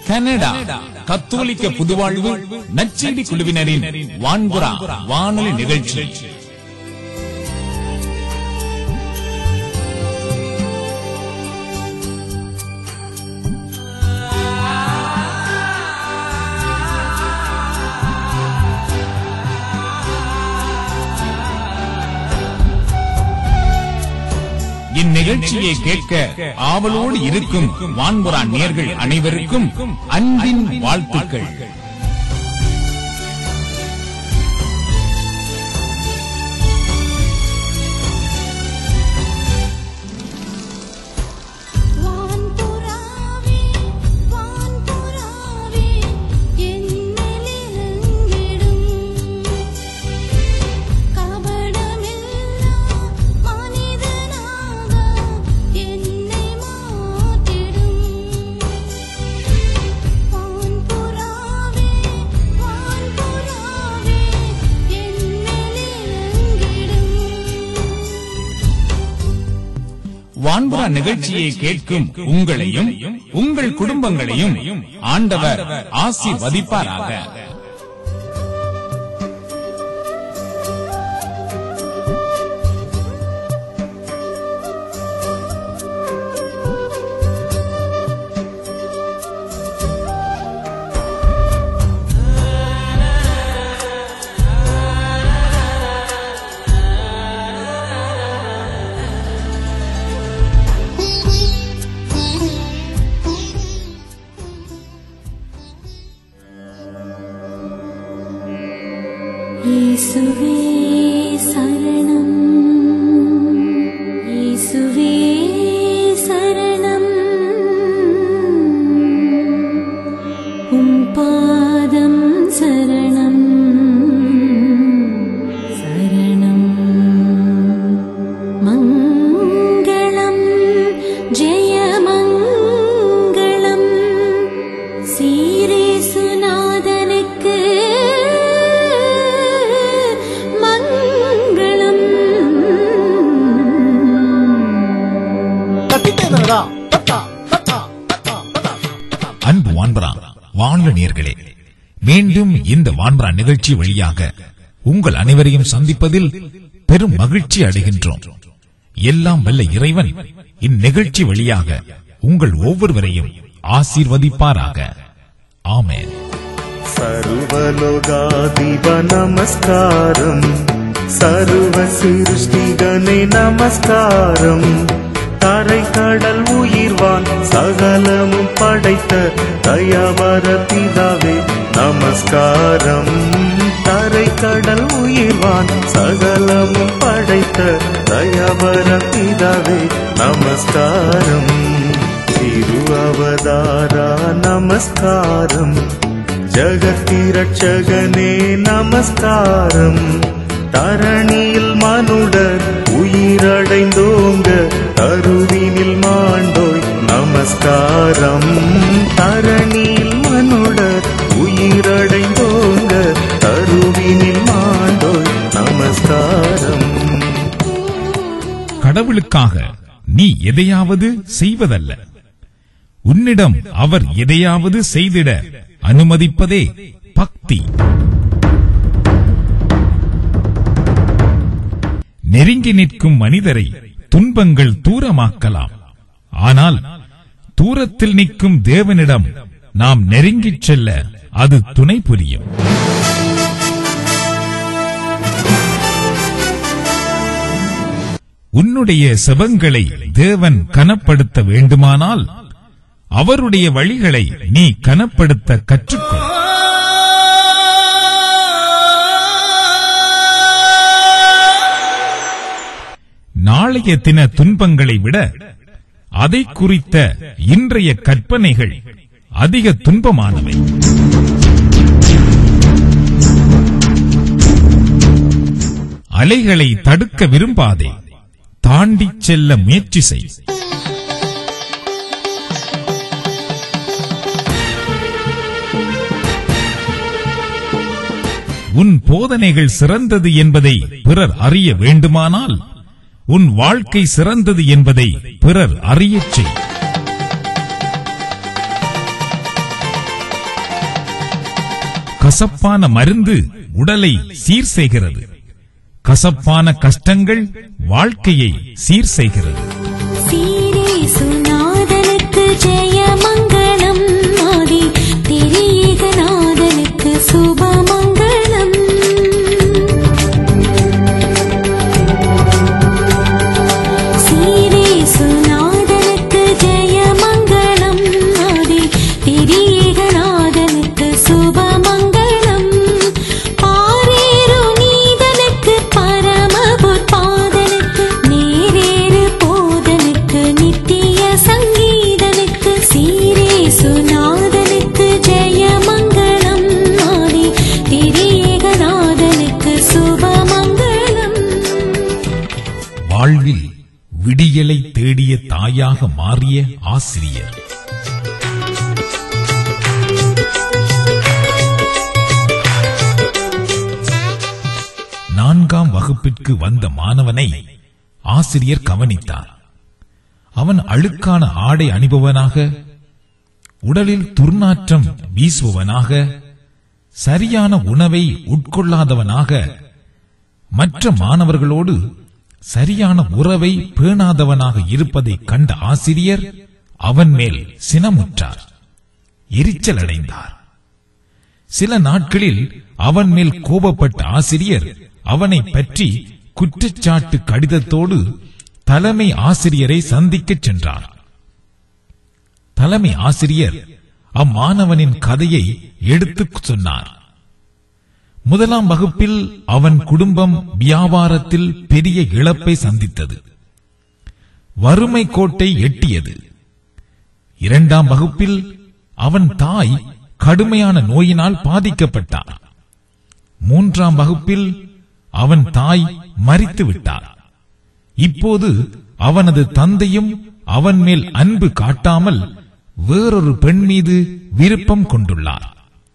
Canada கத்தோலிக்க புதுவாழ்வு நச்செடி குழுவினரின் வான்புறா வானொலி நிகழ்ச்சி இந்நிகழ்ச்சியை கேட்க ஆவலோடு இருக்கும் வான்புறா நேர்கள் அனைவருக்கும் அன்பின் வாழ்த்துக்கள் வான்புறாவே வான்புறாவே என்னிலிருங்கிடும் கபடமில்லா மனிதனாக என்னை மாற்றிடும் வான்புறாவே வான்புறாவே என்னிலிருங்கிடும் வான்புறா நிகழ்ச்சியை கேட்கும் உங்களையும் உங்கள் குடும்பங்களையும் ஆண்டவர் ஆசீர்வதிப்பாராக இயேசுவே சரணம் இயேசுவே சரணம் உம் பாதம் சரணம் சரணம் மங்களம் ஜெயமங்களம் சீரேசுநாதனுக்கு மங்களம் தட்டிட்டேனடா தட்டா தட்டா தட்டா தட்டா அன்பு வான்பரா வானொலி நேர்களே மீண்டும் இந்த வான்பரா நிகழ்ச்சி வழியாக உங்கள் அனைவரையும் சந்திப்பதில் பெரும் மகிழ்ச்சி அடைகின்றோம் எல்லாம் வல்ல இறைவன் இந்நிகழ்ச்சி வழியாக உங்கள் ஒவ்வொருவரையும் ஆசீர்வதிப்பாராக ஆமென் സർവലോകാധിപ നമസ്കാരം സർവ സൃഷ്ടികനെ നമസ്കാരം தரை கடல் உயிர்வான் சகலமும் படைத்த தயவர பிதாவே நமஸ்காரம் தரை கடல் உயிர்வான் சகலமும் படைத்த தயவர பிதாவே நமஸ்காரம் திரு அவதாரா நமஸ்காரம் ஜகத்திரட்சகனே நமஸ்காரம் தரணியில் மனுடர் உயிரடைந்தோங்க கருவினில் மாண்டோய் நமஸ்காரம் தரணியில் மனுடர் உயிரடைந்தோங்க கருவினில் மாண்டோய் நமஸ்காரம் கடவுளுக்காக நீ எதையாவது செய்வதல்ல உன்னிடம் அவர் எதையாவது செய்திட அனுமதிப்பதே பக்தி நெருங்கி நிற்கும் மனிதரை துன்பங்கள் தூரமாக்கலாம் ஆனால் தூரத்தில் நிற்கும் தேவனிடம் நாம் நெருங்கிச் செல்ல அது துணை புரியும் உன்னுடைய செபங்களை தேவன் கனப்படுத்த வேண்டுமானால் அவருடைய வழிகளை நீ கனப்படுத்த கற்றுக்கொள் நாளைய தின துன்பங்களை விட அதை குறித்த இன்றைய கற்பனைகள் அதிக துன்பமானவை அலைகளை தடுக்க விரும்பாதே தாண்டிச் செல்ல முயற்சி செய் உன் போதனைகள் சிறந்தது என்பதை பிறர் அறிய வேண்டுமானால் உன் வாழ்க்கை சிறந்தது என்பதை பிறர் அறியச் செய் கசப்பான மருந்து உடலை சீர் செய்கிறது கசப்பான கஷ்டங்கள் வாழ்க்கையை சீர் செய்கிறது சீரே சுநாதனுக்கு ஜெயமங்கலம் ஆதி திரியேகநாதனுக்கு சுபமங்கலம் சீரே சுநாதனுக்கு ஜெயமங்கலம் ஆதி திரியேகநாதனுக்கு சுபமங்கலம் பாரேரு நீதனுக்கு பரமபுற்பாதனுக்கு நேரேறு போதனுக்கு நித்திய சங்கீதனுக்கு சீரே சுநாதனுக்கு ஜெயமங்கலம் ஆதி திரியேகநாதனுக்கு சுபமங்கலம் வாழ்வில் விடியலை தேடிய தாயாக மாறிய ஆசிரியர் நான்காம் வகுப்பிற்கு வந்த மாணவனை ஆசிரியர் கவனித்தார் அவன் அழுக்கான ஆடை அணிபவனாக உடலில் துர்நாற்றம் வீசுபவனாக சரியான உணவை உட்கொள்ளாதவனாக மற்ற மாணவர்களோடு சரியான உறவை பேணாதவனாக இருப்பதைக் கண்ட ஆசிரியர் அவன் மேல் சினமுற்றார் எரிச்சல் அடைந்தார் சில நாட்களில் அவன் மேல் கோபப்பட்ட ஆசிரியர் அவனை பற்றி குற்றச்சாட்டு கடிதத்தோடு தலைமை ஆசிரியரை சந்திக்கச் சென்றார் தலைமை ஆசிரியர் அம்மாணவனின் கதையை எடுத்துச் சொன்னார் முதலாம் வகுப்பில் அவன் குடும்பம் வியாபாரத்தில் பெரிய இழப்பை சந்தித்தது வறுமை கோட்டை எட்டியது இரண்டாம் வகுப்பில் அவன் தாய் கடுமையான நோயினால் பாதிக்கப்பட்டார் மூன்றாம் வகுப்பில் அவன் தாய் மரித்து விட்டார் இப்போது அவனது தந்தையும் அவன் மேல் அன்பு காட்டாமல் வேறொரு பெண் மீது விருப்பம் கொண்டுள்ளார்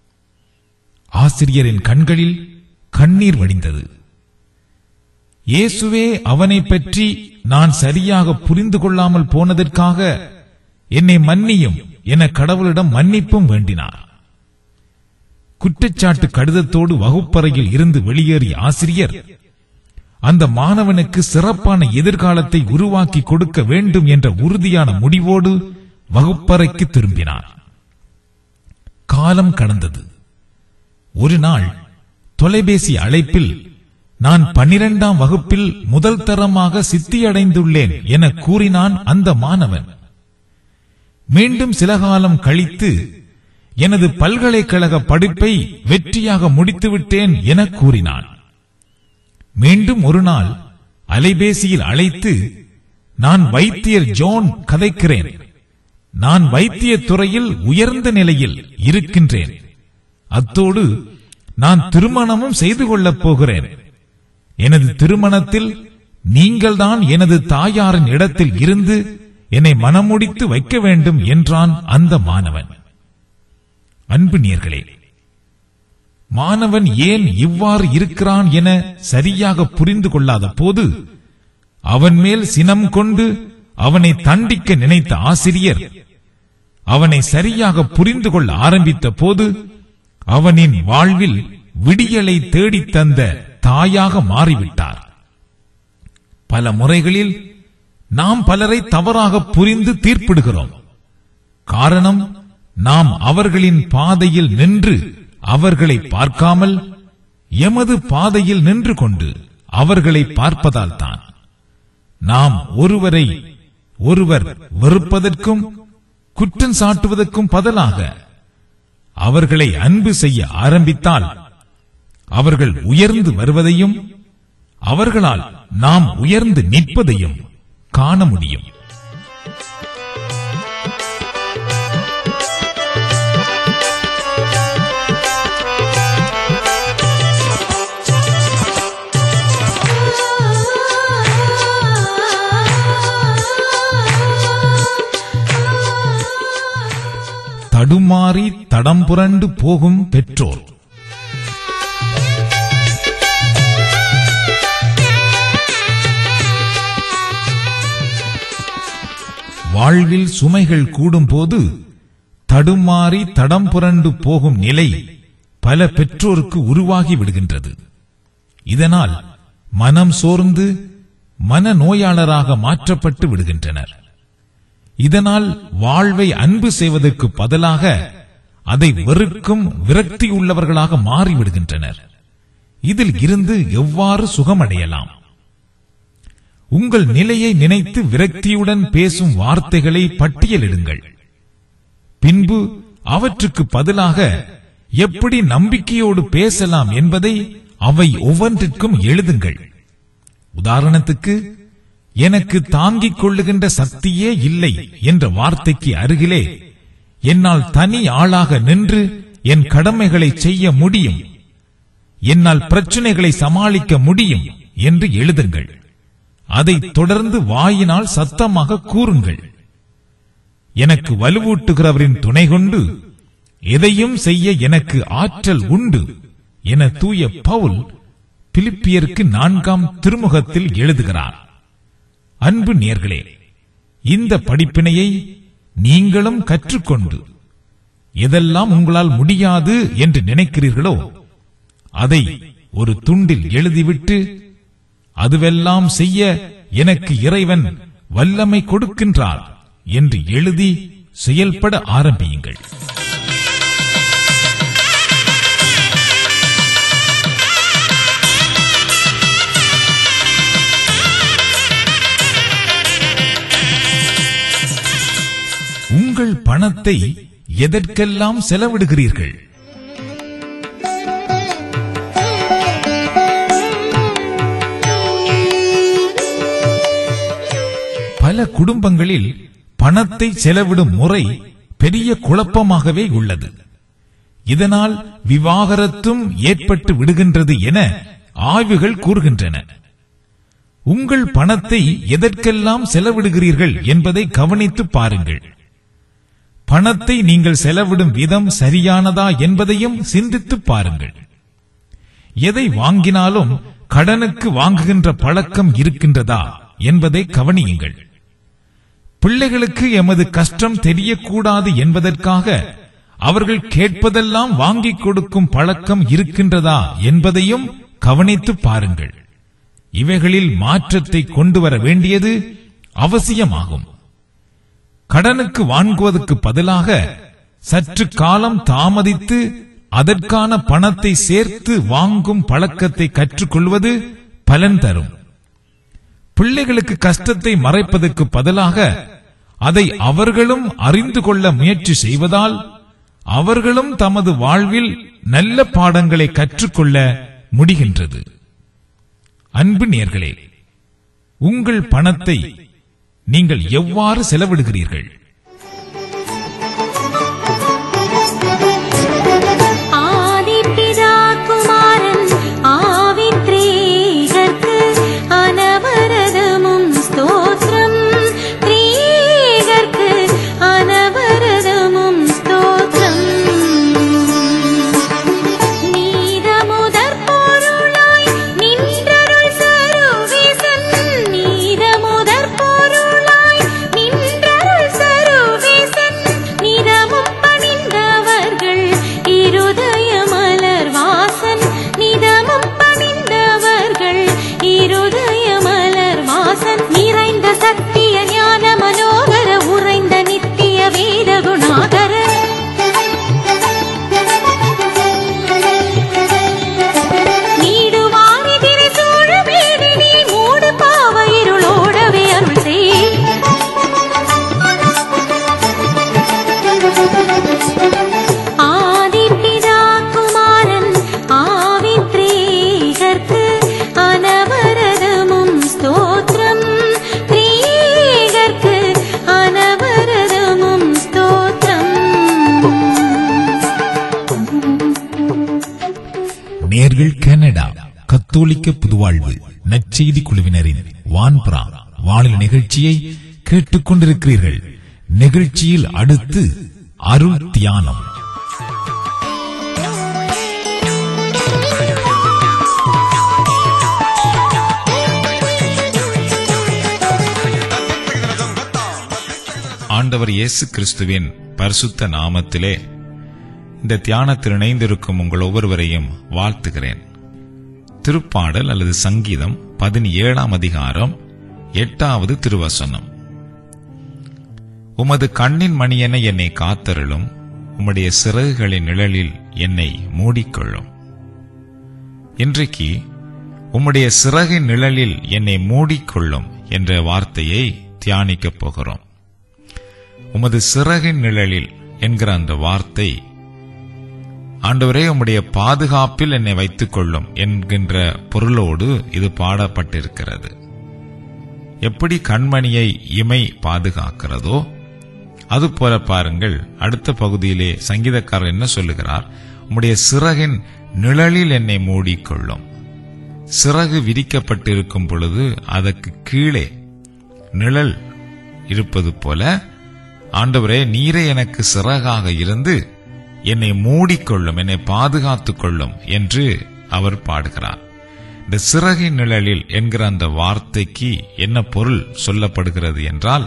ஆசிரியரின் கண்களில் கண்ணீர் வடிந்தது இயேசுவே அவனை பற்றி நான் சரியாக புரிந்து கொள்ளாமல் போனதற்காக என்னை மன்னியும் என கடவுளிடம் மன்னிப்பும் வேண்டினார் குற்றச்சாட்டு கடிதத்தோடு வகுப்பறையில் இருந்து வெளியேறிய ஆசிரியர் அந்த மாணவனுக்கு சிறப்பான எதிர்காலத்தை உருவாக்கி கொடுக்க வேண்டும் என்ற உறுதியான முடிவோடு வகுப்பறைக்கு திரும்பினார் காலம் கடந்தது ஒரு நாள் தொலைபேசி அழைப்பில் நான் பன்னிரெண்டாம் வகுப்பில் முதல் தரமாக சித்தியடைந்துள்ளேன் என கூறினான் அந்த மாணவன் மீண்டும் சில காலம் கழித்து எனது பல்கலைக்கழக படிப்பை வெற்றியாக முடித்துவிட்டேன் என கூறினான் மீண்டும் ஒரு நாள் அலைபேசியில் அழைத்து நான் வைத்தியர் ஜோன் கதைக்கிறேன் நான் வைத்திய துறையில் உயர்ந்த நிலையில் இருக்கின்றேன் அத்தோடு நான் திருமணமும் செய்து கொள்ளப் போகிறேன் எனது திருமணத்தில் நீங்கள்தான் எனது தாயாரின் இடத்தில் இருந்து என்னை மனமுடித்து வைக்க வேண்டும் என்றான் அந்த மாணவன் அன்பு நேர்களே மாணவன் ஏன் இவ்வாறு இருக்கிறான் என சரியாக புரிந்து கொள்ளாத போது அவன் மேல் சினம் கொண்டு அவனை தண்டிக்க நினைத்த ஆசிரியர் அவனை சரியாக புரிந்து கொள்ள ஆரம்பித்த போது அவனின் வாழ்வில் விடியலை தேடித் தந்த தாயாக மாறிவிட்டார் பல முறைகளில் நாம் பலரை தவறாக புரிந்து தீர்ப்பிடுகிறோம் காரணம் நாம் அவர்களின் பாதையில் நின்று அவர்களை பார்க்காமல் எமது பாதையில் நின்று கொண்டு அவர்களை பார்ப்பதால் தான் நாம் ஒருவரை ஒருவர் வெறுப்பதற்கும் குற்றம் சாட்டுவதற்கும் பதிலாக அவர்களை அன்பு செய்ய ஆரம்பித்தால் அவர்கள் உயர்ந்து வருவதையும் அவர்களால் நாம் உயர்ந்து நிற்பதையும் காண முடியும் தடுமாறி தடம் புரண்டு போகும் பெற்றோர் வாழ்வில் சுமைகள் கூடும்போது தடுமாறி தடம் புரண்டு போகும் நிலை பல பெற்றோருக்கு உருவாகி விடுகின்றது இதனால் மனம் சோர்ந்து மன நோயாளராக மாற்றப்பட்டு விடுகின்றனர் இதனால் வாழ்வை அன்பு செய்வதற்கு பதிலாக அதை வெறுக்கும் விரக்தி உள்ளவர்களாக மாறிவிடுகின்றனர் இதில் இருந்து எவ்வாறு சுகமடையலாம் உங்கள் நிலையை நினைத்து விரக்தியுடன் பேசும் வார்த்தைகளை பட்டியலிடுங்கள் பின்பு அவற்றுக்கு பதிலாக எப்படி நம்பிக்கையோடு பேசலாம் என்பதை அவை ஒவ்வொன்றிற்கும் எழுதுங்கள் உதாரணத்துக்கு எனக்கு தாங்கிக் கொள்ளுகின்ற சக்தியே இல்லை என்ற வார்த்தைக்கு அருகிலே என்னால் தனி ஆளாக நின்று என் கடமைகளை செய்ய முடியும் என்னால் பிரச்சனைகளை சமாளிக்க முடியும் என்று எழுதுங்கள் அதை தொடர்ந்து வாயினால் சத்தமாக கூறுங்கள் எனக்கு வலுவூட்டுகிறவரின் துணை கொண்டு எதையும் செய்ய எனக்கு ஆற்றல் உண்டு என தூய பவுல் பிலிப்பியருக்கு நான்காம் திருமுகத்தில் எழுதுகிறார் அன்பு நேர்களே இந்த படிப்பினையை நீங்களும் கற்றுக்கொண்டு எதெல்லாம் உங்களால் முடியாது என்று நினைக்கிறீர்களோ அதை ஒரு துண்டில் எழுதிவிட்டு அதுவெல்லாம் செய்ய எனக்கு இறைவன் வல்லமை கொடுக்கின்றார் என்று எழுதி செயல்பட ஆரம்பியுங்கள் உங்கள் பணத்தை எதற்கெல்லாம் செலவிடுகிறீர்கள் பல குடும்பங்களில் பணத்தை செலவிடும் முறை பெரிய குழப்பமாகவே உள்ளது இதனால் விவாகரத்தும் ஏற்பட்டு விடுகின்றது என ஆய்வுகள் கூறுகின்றன உங்கள் பணத்தை எதற்கெல்லாம் செலவிடுகிறீர்கள் என்பதை கவனித்து பாருங்கள் பணத்தை நீங்கள் செலவிடும் விதம் சரியானதா என்பதையும் சிந்தித்து பாருங்கள் எதை வாங்கினாலும் கடனுக்கு வாங்குகின்ற பழக்கம் இருக்கின்றதா என்பதை கவனியுங்கள் பிள்ளைகளுக்கு எமது கஷ்டம் தெரியக்கூடாது என்பதற்காக அவர்கள் கேட்பதெல்லாம் வாங்கிக் கொடுக்கும் பழக்கம் இருக்கின்றதா என்பதையும் கவனித்து பாருங்கள் இவைகளில் மாற்றத்தை கொண்டு வர வேண்டியது அவசியமாகும் கடனுக்கு வாங்குவதற்கு பதிலாக சற்று காலம் தாமதித்து அதற்கான பணத்தை சேர்த்து வாங்கும் பழக்கத்தை கற்றுக்கொள்வது பலன் தரும் பிள்ளைகளுக்கு கஷ்டத்தை மறைப்பதற்கு பதிலாக அதை அவர்களும் அறிந்து கொள்ள முயற்சி செய்வதால் அவர்களும் தமது வாழ்வில் நல்ல பாடங்களை கற்றுக்கொள்ள முடிகின்றது அன்பு நேர்களே உங்கள் பணத்தை நீங்கள் எவ்வாறு செலவிடுகிறீர்கள் ஆதிப்பிதா குமாரன் ஆவித்ரீகர்க்கு அனவரதமும் ஸ்தோத்திரம் த்ரீகர்க்கு அனவரதமும் ஸ்தோத்திரம் நீதமுதற் பொருளாய் நின்றருள் சருவிசன் நீதமுதற் பொருளாய் நின்றருள் சருவிசன் நிதமும் பணிந்தவர்கள் இருதய மலர் வாசன் நிதமும் பணிந்தவர்கள் இருதய மலர் வாசன் நிறைந்த சத்திய ஞான மனோகர உறைந்த நித்திய வேத குணாகர நீடுவாரி திரைசூழ மேதினி மூடு பாவ இருளோடவே அருள் செய் ஆதிப்பிதா குமாரன் ஆவித்ரீகர்க்கு அனவரதமும் ஸ்தோத்திரம் த்ரீகர்க்கு அனவரதமும் ஸ்தோத்திரம் நேர்கள் கனடா கத்தோலிக்க புதுவாழ்வு நற்செய்தி குழுவினரின் வான்புறா வானிலை நிகழ்ச்சியை கேட்டுக் கொண்டிருக்கிறீர்கள் நிகழ்ச்சியில் அடுத்து அருள் தியானம் ஆண்டவர் இயேசு கிறிஸ்துவின் பரிசுத்த நாமத்திலே இந்த தியானத்தில் இணைந்திருக்கும் உங்கள் ஒவ்வொருவரையும் வாழ்த்துகிறேன் திருப்பாடல் அல்லது சங்கீதம் பதினேழாம் அதிகாரம் எட்டாவது திருவசனம் உமது கண்ணின் மணியென என்னை காத்தருளும் உம்முடைய சிறகுகளின் நிழலில் என்னை மூடிக்கொள்ளும் இன்றைக்கு உம்முடைய சிறகின் நிழலில் என்னை மூடிக்கொள்ளும் என்ற வார்த்தையை தியானிக்கப் போகிறோம் உமது சிறகின் நிழலில் என்கிற அந்த வார்த்தை ஆண்டவரே உம்முடைய பாதுகாப்பில் என்னை வைத்துக் கொள்ளும் என்கின்ற பொருளோடு இது பாடப்பட்டிருக்கிறது எப்படி கண்மணியை இமை பாதுகாக்கிறதோ அதுபோல பாருங்கள் அடுத்த பகுதியிலே சங்கீதக்காரர் என்ன சொல்லுகிறார் உம்முடைய சிறகின் நிழலில் என்னை மூடிக்கொள்ளும் சிறகு விரிக்கப்பட்டிருக்கும் பொழுது அதற்கு கீழே நிழல் இருப்பது போல ஆண்டவரே நீரே எனக்கு சிறகாக இருந்து என்னை மூடிக்கொள்ளும் என்னை பாதுகாத்துக் கொள்ளும் என்று அவர் பாடுகிறார் இந்த சிறகின் நிழலில் என்கிற அந்த வார்த்தைக்கு என்ன பொருள் சொல்லப்படுகிறது என்றால்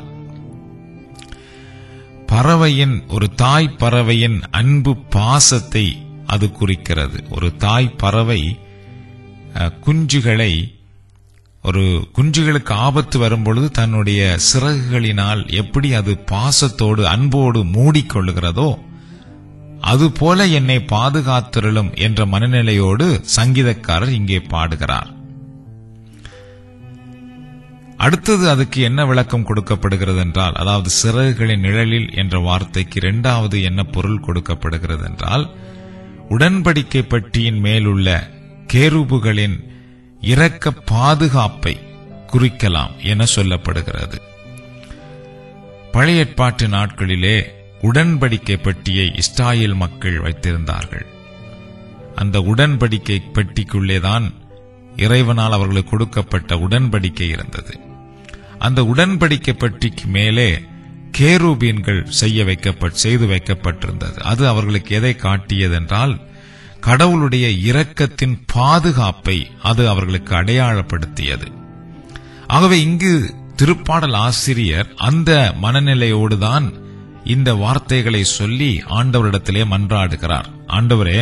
பறவையின் ஒரு தாய் பறவையின் அன்பு பாசத்தை அது குறிக்கிறது ஒரு தாய் பறவை அஹ், குஞ்சுகளை ஒரு குஞ்சுகளுக்கு ஆபத்து வரும்பொழுது தன்னுடைய சிறகுகளினால் எப்படி அது பாசத்தோடு அன்போடு மூடிக்கொள்ளுகிறதோ அதுபோல என்னை பாதுகாத்திருளும் என்ற மனநிலையோடு சங்கீதக்காரர் இங்கே பாடுகிறார் அடுத்தது அதுக்கு என்ன விளக்கம் கொடுக்கப்படுகிறது என்றால் அதாவது சிறகுகளின் நிழலில் என்ற வார்த்தைக்கு இரண்டாவது என்ன பொருள் கொடுக்கப்படுகிறது என்றால் உடன்படிக்கை பட்டியின் மேலுள்ள கேருபுகளின் இரக்க பாதுகாப்பை குறிக்கலாம் என சொல்லப்படுகிறது பழைய ஏற்பாட்டு நாட்களிலே உடன்படிக்கை பெட்டியை இஸ்ராயேல் மக்கள் வைத்திருந்தார்கள் அந்த உடன்படிக்கை பெட்டிக்குள்ளேதான் இறைவனால் அவர்களுக்கு கொடுக்கப்பட்ட உடன்படிக்கை இருந்தது அந்த உடன்படிக்கை பெட்டிக்கு மேலே கேரூபீன்கள் செய்ய வைக்கப்பட் செய்து வைக்கப்பட்டிருந்தது அது அவர்களுக்கு எதை காட்டியதென்றால் கடவுளுடைய இரக்கத்தின் பாதுகாப்பை அது அவர்களுக்கு அடையாளப்படுத்தியது ஆகவே இங்கு திருப்பாடல் ஆசிரியர் அந்த மனநிலையோடுதான் இந்த வார்த்தைகளை சொல்லி ஆண்டவரிடத்திலே மன்றாடுகிறார் ஆண்டவரே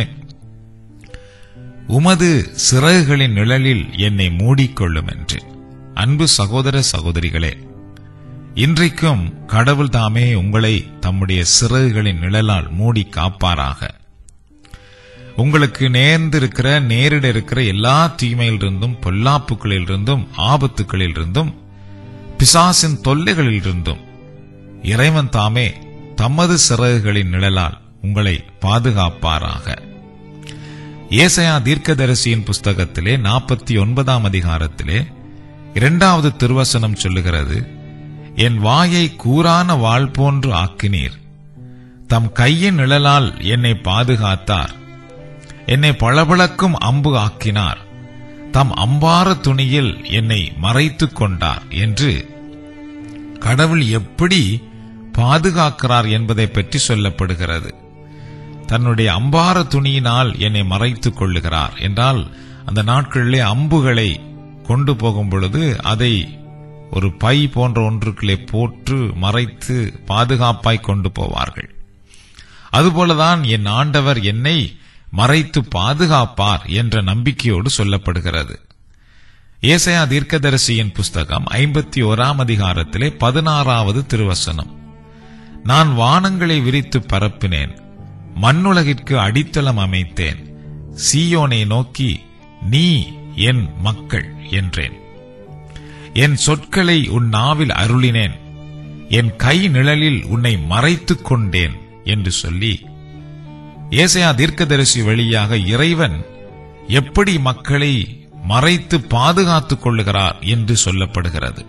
உமது சிறகுகளின் நிழலில் என்னை மூடிக்கொள்ளும் என்று அன்பு சகோதர சகோதரிகளே இன்றைக்கும் கடவுள் தாமே உங்களை தம்முடைய சிறகுகளின் நிழலால் மூடி காப்பாராக உங்களுக்கு நேர்ந்திருக்கிற நேரிட இருக்கிற எல்லா தீமையிலிருந்தும் பொல்லாப்புகளிலிருந்தும் ஆபத்துகளிலிருந்தும் பிசாசின் தொல்லைகளிலிருந்தும் இறைவன் தாமே தமது சிறகுகளின் நிழலால் உங்களை பாதுகாப்பாராக ஏசையா தீர்க்கதரிசியின் புஸ்தகத்திலே நாற்பத்தி ஒன்பதாம் அதிகாரத்திலே இரண்டாவது திருவசனம் சொல்லுகிறது என் வாயை கூரான வாள் போன்று ஆக்கினீர் தம் கையின் நிழலால் என்னை பாதுகாத்தார் என்னை பளபளக்கும் அம்பு ஆக்கினார் தம் அம்பார துணியில் என்னை மறைத்துக் கொண்டார் என்று கடவுள் எப்படி பாதுகாக்கிறார் என்பதை பற்றி சொல்லப்படுகிறது தன்னுடைய அம்பார துணியினால் என்னை மறைத்துக் கொள்ளுகிறார் என்றால் அந்த நாட்களிலே அம்புகளை கொண்டு போகும் பொழுது அதை ஒரு பை போன்ற ஒன்றுக்குள்ளே போட்டு மறைத்து பாதுகாப்பாய் கொண்டு போவார்கள் அதுபோலதான் என் ஆண்டவர் என்னை மறைத்து பாதுகாப்பார் என்ற நம்பிக்கையோடு சொல்லப்படுகிறது ஏசையா தீர்க்கதரிசியின் புஸ்தகம் ஐம்பத்தி ஓராம் அதிகாரத்திலே பதினாறாவது திருவசனம் நான் வானங்களை விரித்து பரப்பினேன் மண்ணுலகிற்கு அடித்தளம் அமைத்தேன் சீயோனை நோக்கி நீ என் மக்கள் என்றேன் என் சொற்களை உன் நாவில் அருளினேன் என் கை நிழலில் உன்னை மறைத்துக் கொண்டேன் என்று சொல்லி ஏசையா தீர்க்கதரிசி வழியாக இறைவன் எப்படி மக்களை மறைத்து பாதுகாத்துக் கொள்ளுகிறார் என்று சொல்லப்படுகிறது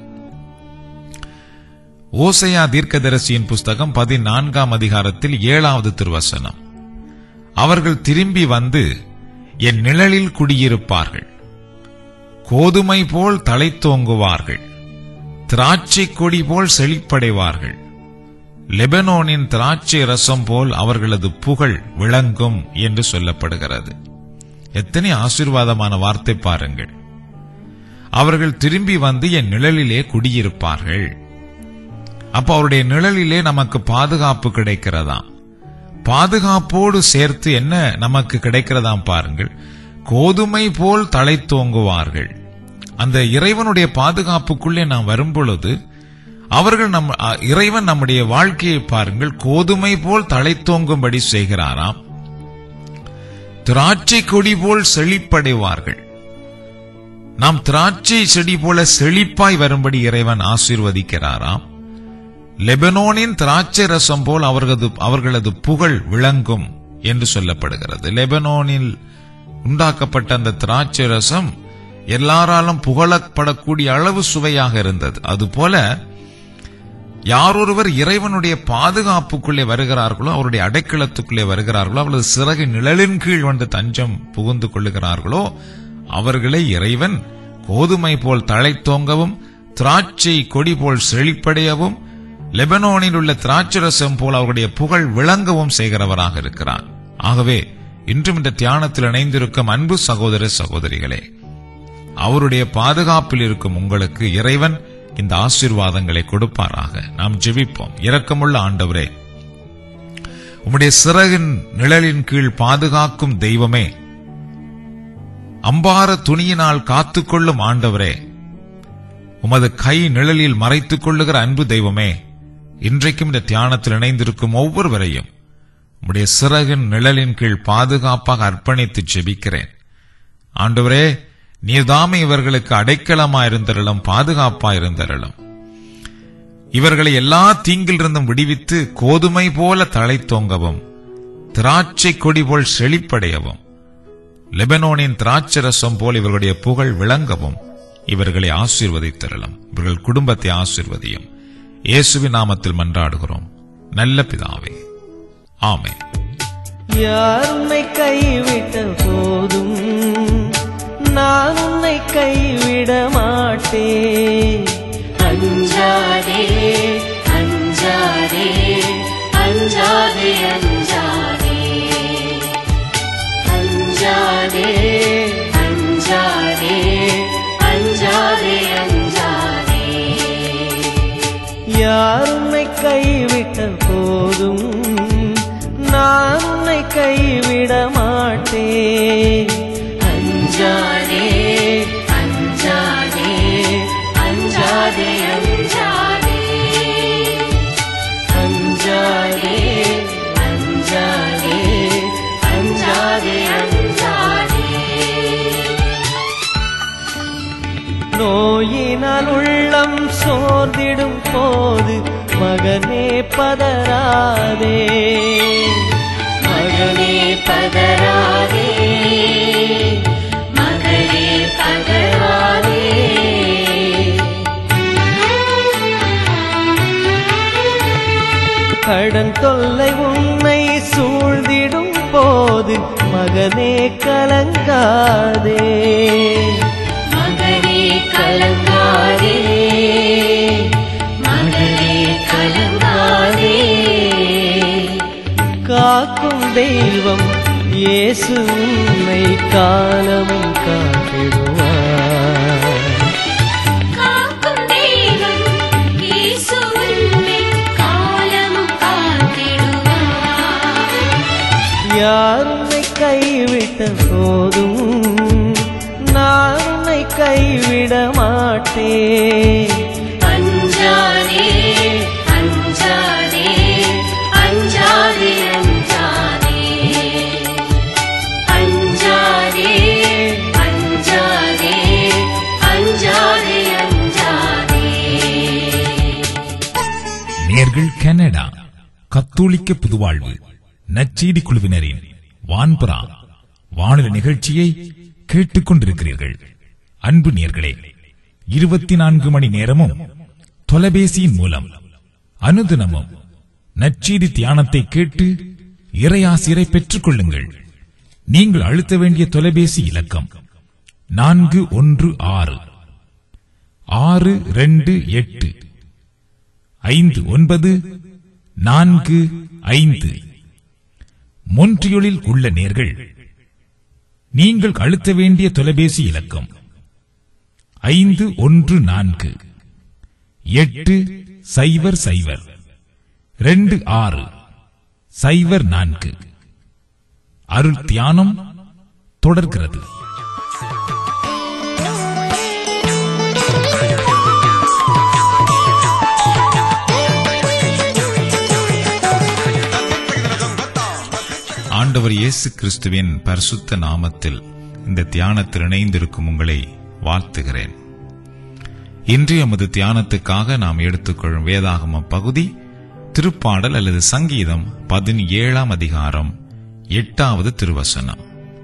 ஓசையா தீர்க்கதரிசியின் புஸ்தகம் பதினான்காம் அதிகாரத்தில் ஏழாவது திருவசனம் அவர்கள் திரும்பி வந்து என் நிழலில் குடியிருப்பார்கள் கோதுமை போல் தலைத்தோங்குவார்கள் திராட்சை கொடி போல் செழிப்படைவார்கள் லெபனோனின் திராட்சை ரசம் போல் அவர்களது புகழ் விளங்கும் என்று சொல்லப்படுகிறது எத்தனை ஆசீர்வாதமான வார்த்தை பாருங்கள் அவர்கள் திரும்பி வந்து என் நிழலிலே குடியிருப்பார்கள் அப்ப அவருடைய நிழலிலே நமக்கு பாதுகாப்பு கிடைக்கிறதா பாதுகாப்போடு சேர்த்து என்ன நமக்கு கிடைக்கிறதாம் பாருங்கள் கோதுமை போல் தலை தோங்குவார்கள் அந்த இறைவனுடைய பாதுகாப்புக்குள்ளே நாம் வரும்பொழுது அவர்கள் நம் அ, இறைவன் நம்முடைய வாழ்க்கையை பாருங்கள் கோதுமை போல் தலை தோங்கும்படி செய்கிறாராம் திராட்சை கொடி போல் செழிப்படைவார்கள் நாம் திராட்சை செடி போல செழிப்பாய் வரும்படி இறைவன் ஆசீர்வதிக்கிறாராம் லெபனோனின் திராட்சை ரசம் போல் அவர்களது அவர்களது புகழ் விளங்கும் என்று சொல்லப்படுகிறது லெபனோனில் உண்டாக்கப்பட்ட அந்த திராட்சை ரசம் எல்லாராலும் புகழப்படக்கூடிய அளவு சுவையாக இருந்தது அதுபோல யாரொருவர் இறைவனுடைய பாதுகாப்புக்குள்ளே வருகிறார்களோ அவருடைய அடைக்கலத்துக்குள்ளே வருகிறார்களோ அவரது சிறகு நிழலின் கீழ் வந்து தஞ்சம் புகுந்து கொள்ளுகிறார்களோ அவர்களை இறைவன் கோதுமை போல் தழைத்தோங்கவும் திராட்சை கொடி போல் செழிப்படையவும் லெபனோனில் உள்ள திராட்சரசம் போல் அவருடைய புகழ் விளங்கவும் செய்கிறவராக இருக்கிறார் ஆகவே இன்றும் இந்த தியானத்தில் இணைந்திருக்கும் அன்பு சகோதர சகோதரிகளே அவருடைய பாதுகாப்பில் இருக்கும் உங்களுக்கு இறைவன் இந்த ஆசீர்வாதங்களை கொடுப்பாராக நாம் ஜெபிப்போம் இரக்கமுள்ள ஆண்டவரே உம்முடைய சிறகின் நிழலின் கீழ் பாதுகாக்கும் தெய்வமே அம்பார துணியினால் காத்துக்கொள்ளும் ஆண்டவரே உமது கை நிழலில் மறைத்துக் கொள்ளுகிற அன்பு தெய்வமே இன்றைக்கும் இந்த தியானத்தில் இணைந்திருக்கும் ஒவ்வொருவரையும் உம்முடைய சிறகின் நிழலின் கீழ் பாதுகாப்பாக அர்ப்பணித்து ஜெபிக்கிறேன் ஆண்டவரே நீர்தாமே இவர்களுக்கு அடைக்கலமாயிருந்தருளும் பாதுகாப்பாயிருந்தருளும் இவர்களை எல்லா தீங்கிலிருந்தும் விடுவித்து கோதுமை போல தலை தோங்கவும் திராட்சை கொடி போல் செழிப்படையவும் லெபனோனின் திராட்சரசம் போல் இவர்களுடைய புகழ் விளங்கவும் இவர்களை ஆசீர்வதித்தருளும் இவர்கள் குடும்பத்தை ஆசீர்வதியும் இயேசுவின் நாமத்தில் மன்றாடுகிறோம் நல்ல பிதாவே ஆமென் யார் உன்னை கைவிட்ட போதும் நான் உன்னை கைவிட மாட்டேன் அஞ்சாதே அஞ்சாதே அஞ்சாதே அஞ்சாதே அஞ்சாதே அஞ்சாதே அஞ்சாதே அஞ்சாதே யார் உன்னை கைவிட்ட போதும் நான் உன்னை கைவிட மாட்டேன் அஞ்சாதே அஞ்சாதே அஞ்சாதே அஞ்சாதே அஞ்சாதே அஞ்சாதே அஞ்சாதே அஞ்சாதே நோயினால் உள்ளம் சோர்ந்திடும் போது மகனே பதறாதே மகனே பதறாதே மகளே பதறாதே கடன் தொல்லை உன்னை சூழ்ந்திடும் போது மகனே கலங்காதே மகனே கலங்காதே மகளே கலங்காதே காக்கும் தெய்வம் இயேசு உன்னை காலமும் காத்திடுவார் காக்கும் தெய்வம் இயேசு உன்னை காலமும் காத்திடுவார் யார் உன்னை கைவிட்ட போதும் நான் உன்னை கைவிட மாட்டேன் அஞ்சாதே அஞ்சாதே அஞ்சாதே அஞ்சாதே அஞ்சாதே அஞ்சாதே அஞ்சாதே அஞ்சாதே நேர்கள் கனடா கத்தோலிக்க புதுவாழ்வு நச்செய்தி குழுவினரின் வான்புறா வானொலி நிகழ்ச்சியை கேட்டுக் கொண்டிருக்கிறீர்கள் அன்பு நேர்களே இருபத்தி நான்கு மணி நேரமும் தொலைபேசியின் மூலம் அனுதினமும் நச்செய்தி தியானத்தை கேட்டு இறையாசிரை பெற்றுக் கொள்ளுங்கள் நீங்கள் அழுத்த வேண்டிய தொலைபேசி இலக்கம் நான்கு ஒன்று ஆறு ஆறு ரெண்டு எட்டு ஐந்து ஒன்பது நான்கு ஐந்து மொன்றியொலில் உள்ள நேர்கள் நீங்கள் அழுத்த வேண்டிய தொலைபேசி இலக்கம் ஐந்து ஒன்று நான்கு எட்டு சைபர் சைபர் ரெண்டு ஆறு சைவர் நான்கு அருள் தியானம் தொடர்கிறது ஆண்டவர் இயேசு கிறிஸ்துவின் பரிசுத்த நாமத்தில் இந்த தியானத்தில் இணைந்திருக்கும் உங்களை வாழ்த்துகிறேன் இன்றைய எமது தியானத்துக்காக நாம் எடுத்துக்கொள்ளும் வேதாகம பகுதி திருப்பாடல் அல்லது சங்கீதம் பதினேழாம் அதிகாரம் எட்டாவது திருவசனம்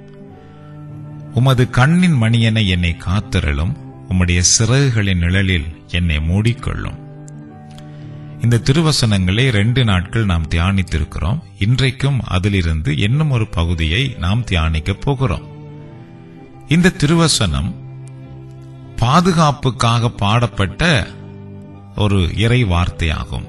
உமது கண்ணின் மணியனை என்னை காத்தருளும் உம்முடைய சிறகுகளின் நிழலில் என்னை மூடிக்கொள்ளும் இந்த திருவசனங்களை ரெண்டு நாட்கள் நாம் தியானித்திருக்கிறோம் இன்றைக்கும் அதிலிருந்து இன்னும் ஒரு பகுதியை நாம் தியானிக்கப் போகிறோம் இந்த திருவசனம் பாதுகாப்புக்காக பாடப்பட்ட ஒரு இறை வார்த்தையாகும்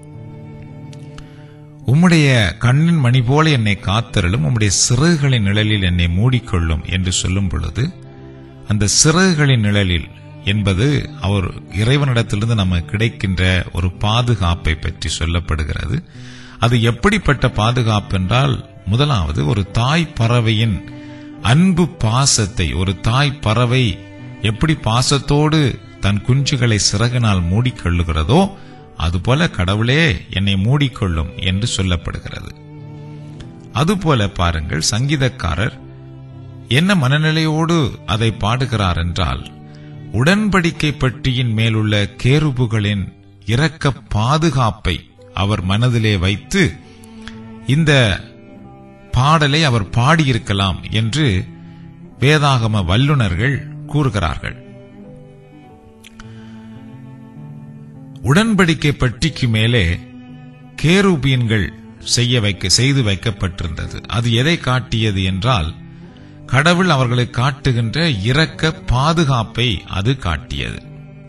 உம்முடைய கண்ணின் மணி போல என்னை காத்தருளும் உம்முடைய சிறகுகளின் நிழலில் என்னை மூடிக்கொள்ளும் என்று சொல்லும் பொழுது அந்த சிறகுகளின் நிழலில் என்பது அவர் இறைவனிடத்திலிருந்து நமக்கு கிடைக்கின்ற ஒரு பாதுகாப்பை பற்றி சொல்லப்படுகிறது அது எப்படிப்பட்ட பாதுகாப்பு என்றால் முதலாவது ஒரு தாய் பறவையின் அன்பு பாசத்தை ஒரு தாய் பறவை எப்படி பாசத்தோடு தன் குஞ்சுகளை சிறகினால் மூடிக்கொள்ளுகிறதோ அதுபோல கடவுளே என்னை மூடிக்கொள்ளும் என்று சொல்லப்படுகிறது அதுபோல பாருங்கள் சங்கீதக்காரர் என்ன மனநிலையோடு அதை பாடுகிறார் என்றால் உடன்படிக்கை பட்டியின் மேலுள்ள கேருபுகளின் இரக்க பாதுகாப்பை அவர் மனதிலே வைத்து இந்த பாடலை அவர் பாடியிருக்கலாம் என்று வேதாகம வல்லுநர்கள் கூறுகிறார்கள் உடன்படிக்கை பட்டிக்கு மேலே கேருபீன்கள் செய்ய வைக்க செய்து வைக்கப்பட்டிருந்தது அது எதை காட்டியது என்றால் கடவுள் அவர்களை காட்டுகின்ற இரக்க பாதுகாப்பை அது காட்டியது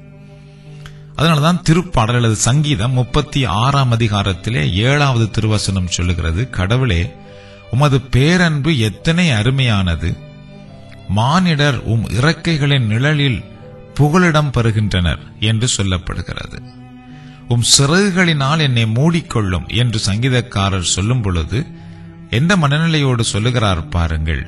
அதனாலதான் திருப்பாடல் அல்லது சங்கீதம் முப்பத்தி ஆறாம் அதிகாரத்திலே ஏழாவது திருவசனம் சொல்லுகிறது கடவுளே உமது பேரன்பு எத்தனை அருமையானது மானிடர் உம் இறக்கைகளின் நிழலில் புகலிடம் பெறுகின்றனர் என்று சொல்லப்படுகிறது உம் சிறகுகளினால் என்னை மூடிக்கொள்ளும் என்று சங்கீதக்காரர் சொல்லும் பொழுது எந்த மனநிலையோடு சொல்லுகிறார் பாருங்கள்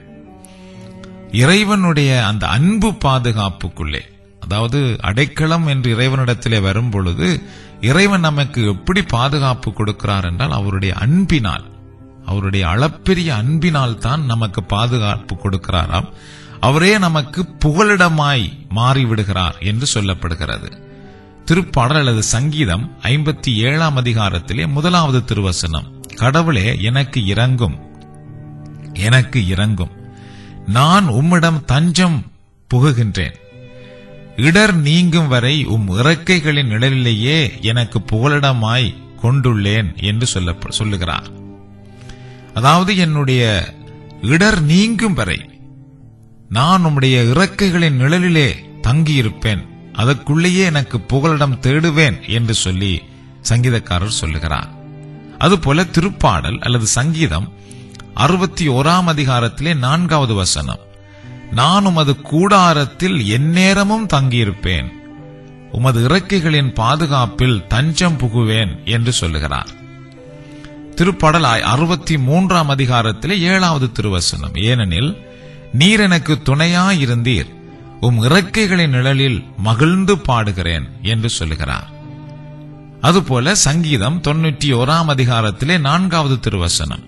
இறைவனுடைய அந்த அன்பு பாதுகாப்புக்குள்ளே அதாவது அடைக்கலம் என்று இறைவனிடத்திலே வரும் பொழுது இறைவன் நமக்கு எப்படி பாதுகாப்பு கொடுக்கிறார் என்றால் அவருடைய அன்பினால் அவருடைய அளப்பெரிய அன்பினால் தான் நமக்கு பாதுகாப்பு கொடுக்கிறாராம் அவரே நமக்கு புகலிடமாய் மாறிவிடுகிறார் என்று சொல்லப்படுகிறது திருப்பாடல் அல்லது சங்கீதம் ஐம்பத்தி ஏழாம் அதிகாரத்திலே முதலாவது திருவசனம் கடவுளே எனக்கு இறங்கும் எனக்கு இறங்கும் நான் உம்மிடம் தஞ்சம் புகுகின்றேன் இடர் நீங்கும் வரை உம் இறக்கைகளின் நிழலிலேயே எனக்கு புகலிடமாய் கொண்டுள்ளேன் என்று சொல்ல சொல்லுகிறார் அதாவது என்னுடைய இடர் நீங்கும் வரை நான் உம்முடைய இறக்கைகளின் நிழலிலே தங்கியிருப்பேன் அதற்குள்ளேயே எனக்கு புகலிடம் தேடுவேன் என்று சொல்லி சங்கீதக்காரர் சொல்லுகிறார் அதுபோல திருப்பாடல் அல்லது சங்கீதம் அறுபத்தி ஓராம் அதிகாரத்திலே நான்காவது வசனம் நான் உமது கூடாரத்தில் எந்நேரமும் தங்கியிருப்பேன் உமது இறக்கைகளின் பாதுகாப்பில் தஞ்சம் புகுவேன் என்று சொல்லுகிறார் திருப்பாடல் அறுபத்தி மூன்றாம் அதிகாரத்திலே ஏழாவது திருவசனம் ஏனெனில் நீர் எனக்கு துணையாயிருந்தீர் உம் இறக்கைகளின் நிழலில் மகிழ்ந்து பாடுகிறேன் என்று சொல்லுகிறார் அதுபோல சங்கீதம் தொன்னூற்றி ஓராம் அதிகாரத்திலே நான்காவது திருவசனம்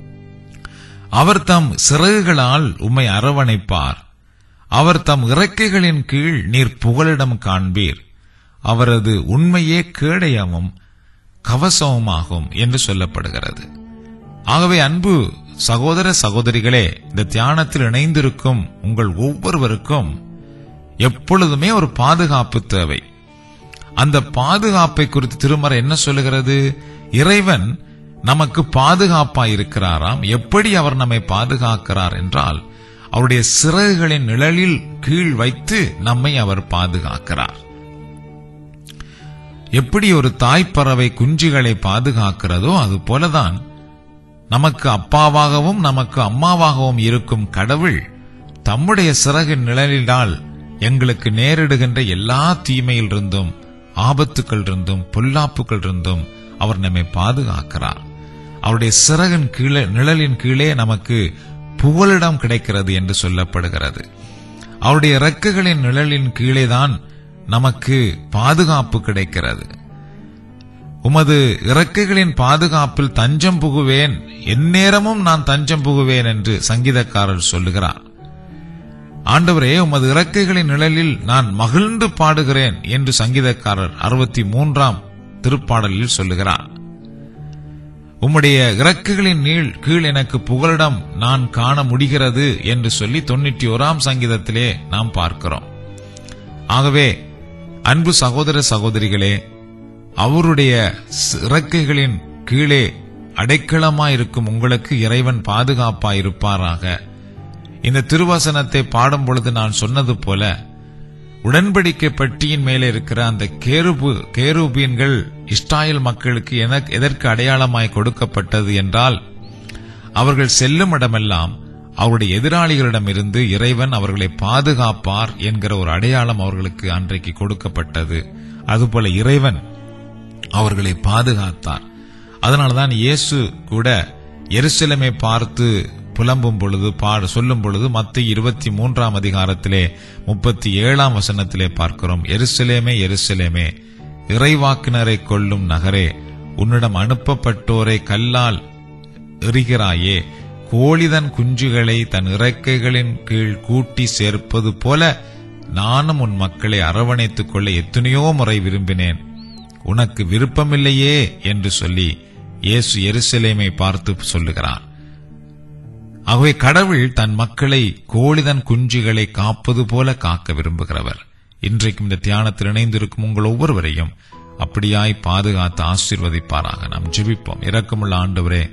அவர் தம் சிறகுகளால் உம்மை அரவணைப்பார் அவர் தம் இறக்கைகளின் கீழ் நீர் புகலிடம் காண்பீர் அவரது உண்மையே கேடயமும் கவசமுமாகும் என்று சொல்லப்படுகிறது ஆகவே அன்பு சகோதர சகோதரிகளே இந்த தியானத்தில் இணைந்திருக்கும் உங்கள் ஒவ்வொருவருக்கும் எப்பொழுதுமே ஒரு பாதுகாப்பு தேவை அந்த பாதுகாப்பை குறித்து திருமறை என்ன சொல்லுகிறது இறைவன் நமக்கு பாதுகாப்பா இருக்கிறாராம் எப்படி அவர் நம்மை பாதுகாக்கிறார் என்றால் அவருடைய சிறகுகளின் நிழலில் கீழ் வைத்து நம்மை அவர் பாதுகாக்கிறார் எப்படி ஒரு தாய்ப்பறவை குஞ்சுகளை பாதுகாக்கிறதோ அது போலதான் நமக்கு அப்பாவாகவும் நமக்கு அம்மாவாகவும் இருக்கும் கடவுள் தம்முடைய சிறகின் நிழலினால் எங்களுக்கு நேரிடுகின்ற எல்லா தீமையிலிருந்தும் ஆபத்துக்கள் இருந்தும் பொல்லாப்புகள் இருந்தும் அவர் நம்மை பாதுகாக்கிறார் அவருடைய சிறகின் கீழே நிழலின் கீழே நமக்கு புகலிடம் கிடைக்கிறது என்று சொல்லப்படுகிறது அவருடைய இறக்குகளின் நிழலின் கீழேதான் நமக்கு பாதுகாப்பு கிடைக்கிறது உமது இறக்கைகளின் பாதுகாப்பில் தஞ்சம் புகுவேன் எந்நேரமும் நான் தஞ்சம் புகுவேன் என்று சங்கீதக்காரர் சொல்லுகிறார் ஆண்டவரே உமது இறக்கைகளின் நிழலில் நான் மகிழ்ந்து பாடுகிறேன் என்று சங்கீதக்காரர் அறுபத்தி மூன்றாம் திருப்பாடலில் சொல்லுகிறார் உம்முடைய இறக்குகளின் நீள் கீழ் எனக்கு புகலிடம் நான் காண முடிகிறது என்று சொல்லி தொண்ணூற்றி ஓராம் சங்கீதத்திலே நாம் பார்க்கிறோம் ஆகவே அன்பு சகோதர சகோதரிகளே அவருடைய இறக்கைகளின் கீழே அடைக்கலமாயிருக்கும் உங்களுக்கு இறைவன் பாதுகாப்பாயிருப்பாராக இந்த திருவசனத்தை பாடும் பொழுது நான் சொன்னது போல உடன்படிக்கை பட்டியின் மேலே இருக்கிற அந்த கேருபு கேருபீன்கள் இஸ்ராயல் மக்களுக்கு என- எதற்கு அடையாளமாய் கொடுக்கப்பட்டது என்றால் அவர்கள் செல்லும் இடமெல்லாம் அவருடைய எதிராளிகளிடமிருந்து இறைவன் அவர்களை பாதுகாப்பார் என்கிற ஒரு அடையாளம் அவர்களுக்கு அன்றைக்கு கொடுக்கப்பட்டது அதுபோல இறைவன் அவர்களை பாதுகாத்தார் அதனாலதான் இயேசு கூட எருசலேமை பார்த்து புலம்பும் பொழுது பாட சொல்லும் பொழுது மத்திய இருபத்தி மூன்றாம் அதிகாரத்திலே முப்பத்தி ஏழாம் வசனத்திலே பார்க்கிறோம் எருசலேமே எருசலேமே இறைவாக்கினரை கொள்ளும் நகரே உன்னிடம் அனுப்பப்பட்டோரை கல்லால் எறிகிறாயே கோழிதன் குஞ்சுகளை தன் இறக்கைகளின் கீழ் கூட்டி சேர்ப்பது போல நானும் உன் மக்களை அரவணைத்துக் கொள்ள எத்தனையோ முறை விரும்பினேன் உனக்கு விருப்பமில்லையே என்று சொல்லி இயேசு எருசலேமை பார்த்து சொல்லுகிறார் ஆகவே கடவுள் தன் மக்களை கோழிதன் குஞ்சுகளை காப்பது போல காக்க விரும்புகிறவர் இன்றைக்கும் இந்த தியானத்தில் இணைந்திருக்கும் உங்கள் ஒவ்வொருவரையும் அப்படியாய் பாதுகாத்து ஆசீர்வதிப்பாராக நாம் ஜெபிப்போம் இரக்கமுள்ள ஆண்டவரே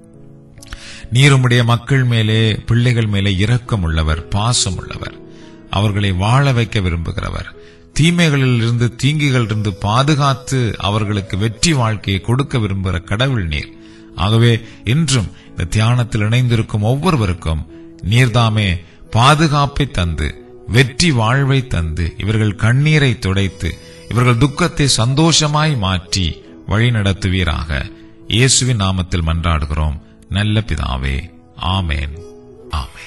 நீர் உம்முடைய மக்கள் மேலே பிள்ளைகள் மேலே இரக்கம் உள்ளவர் பாசம் உள்ளவர் அவர்களை வாழ வைக்க விரும்புகிறவர் தீமைகளிலிருந்து தீங்குகளிலிருந்து பாதுகாத்து அவர்களுக்கு வெற்றி வாழ்க்கையை கொடுக்க விரும்புகிற கடவுள் நீர் ஆகவே இன்றும் இந்த தியானத்தில் இணைந்திருக்கும் ஒவ்வொருவருக்கும் நீர்தாமே பாதுகாப்பை தந்து வெற்றி வாழ்வை தந்து இவர்கள் கண்ணீரை துடைத்து இவர்கள் துக்கத்தை சந்தோஷமாய் மாற்றி வழி நடத்துவீராக இயேசுவின் நாமத்தில் மன்றாடுகிறோம் நல்ல பிதாவே ஆமேன் ஆமேன்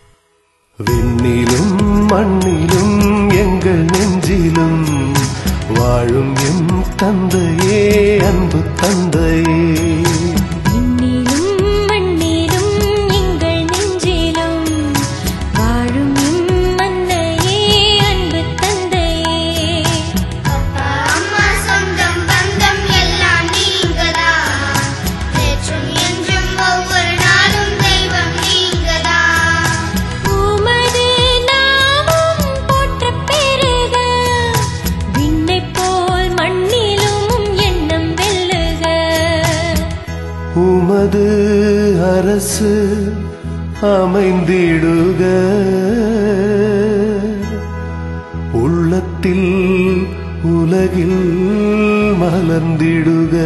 விண்ணிலும் மண்ணிலும் எங்கள் நெஞ்சிலும் வாழும் எம் தந்தையே அன்பு தந்தையே விண்ணிலும் மண்ணிலும் எங்கள் நெஞ்சிலும் வாழும் எம் மன்னையே அன்பு தந்தையே அப்பா அம்மா சொந்தம் பந்தம் எல்லாம் நீங்கதான் நேற்றும் என்றும் ஒவ்வொரு நாளும் தெய்வம் நீங்கதான் உமது நாமம் போற்றப் பெருக விண்ணைப் போல் மண்ணிலும் எண்ணம் வெல்லுக உமது அரசு அமைந்திடுக உள்ளத்தில் உலகில் மலர்ந்திடுக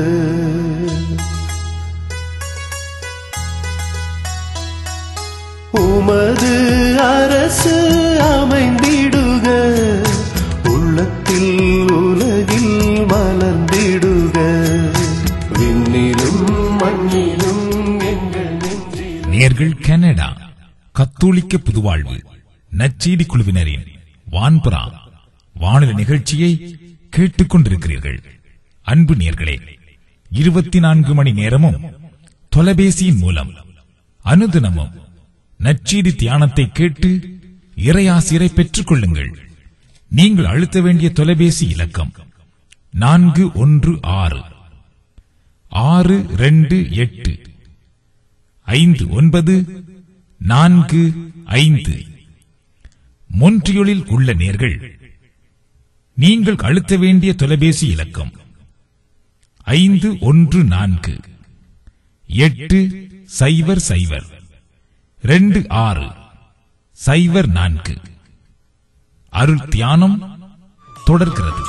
உமது அரசு அமைந்திடுக உள்ளத்தில் உலகில் மலர்ந்திடுக விண்ணிலும் மண்ணிலும் எங்கள் நெஞ்சில் நேர்கள் கனடா கத்தோலிக்க புதுவாழ்வு நச்செய்தி குழுவினரின் வான்புறா வானொலி நிகழ்ச்சியை கேட்டுக் கொண்டிருக்கிறீர்கள் அன்பு நேர்களே இருபத்தி நான்கு மணி நேரமும் தொலைபேசியின் மூலம் அனுதினமும் நச்செய்தி தியானத்தை கேட்டு இறையாசிரை பெற்றுக் கொள்ளுங்கள் நீங்கள் அழுத்த வேண்டிய தொலைபேசி இலக்கம் நான்கு ஒன்று ஆறு ஆறு ரெண்டு எட்டு ஐந்து ஒன்பது நான்கு ஐந்து மொன்றியொலில் உள்ள நேர்கள் நீங்கள் அழுத்த வேண்டிய தொலைபேசி இலக்கம் ஐந்து ஒன்று நான்கு எட்டு சைபர் சைபர் ரெண்டு ஆறு சைபர் நான்கு அருள் தியானம் தொடர்கிறது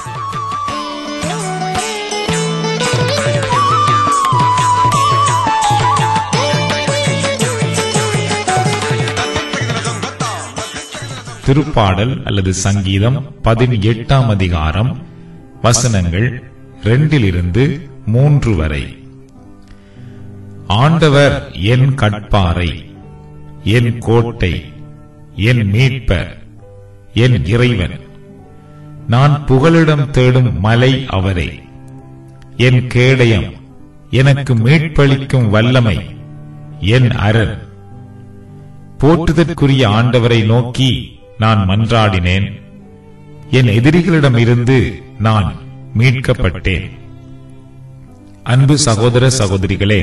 திருப்பாடல் அல்லது சங்கீதம் பதினெட்டாம் அதிகாரம் வசனங்கள் ரெண்டிலிருந்து மூன்று வரை ஆண்டவர் என் கட்பாறை என் கோட்டை என் மீட்பர் என் இறைவன் நான் புகலிடம் தேடும் மலை அவரே என் கேடயம் எனக்கு மீட்பளிக்கும் வல்லமை என் அரண் போற்றுதற்குரிய ஆண்டவரை நோக்கி நான் மன்றாடினேன் என் எதிரிகளிடம் இருந்து நான் மீட்கப்பட்டேன் அன்பு சகோதர சகோதரிகளே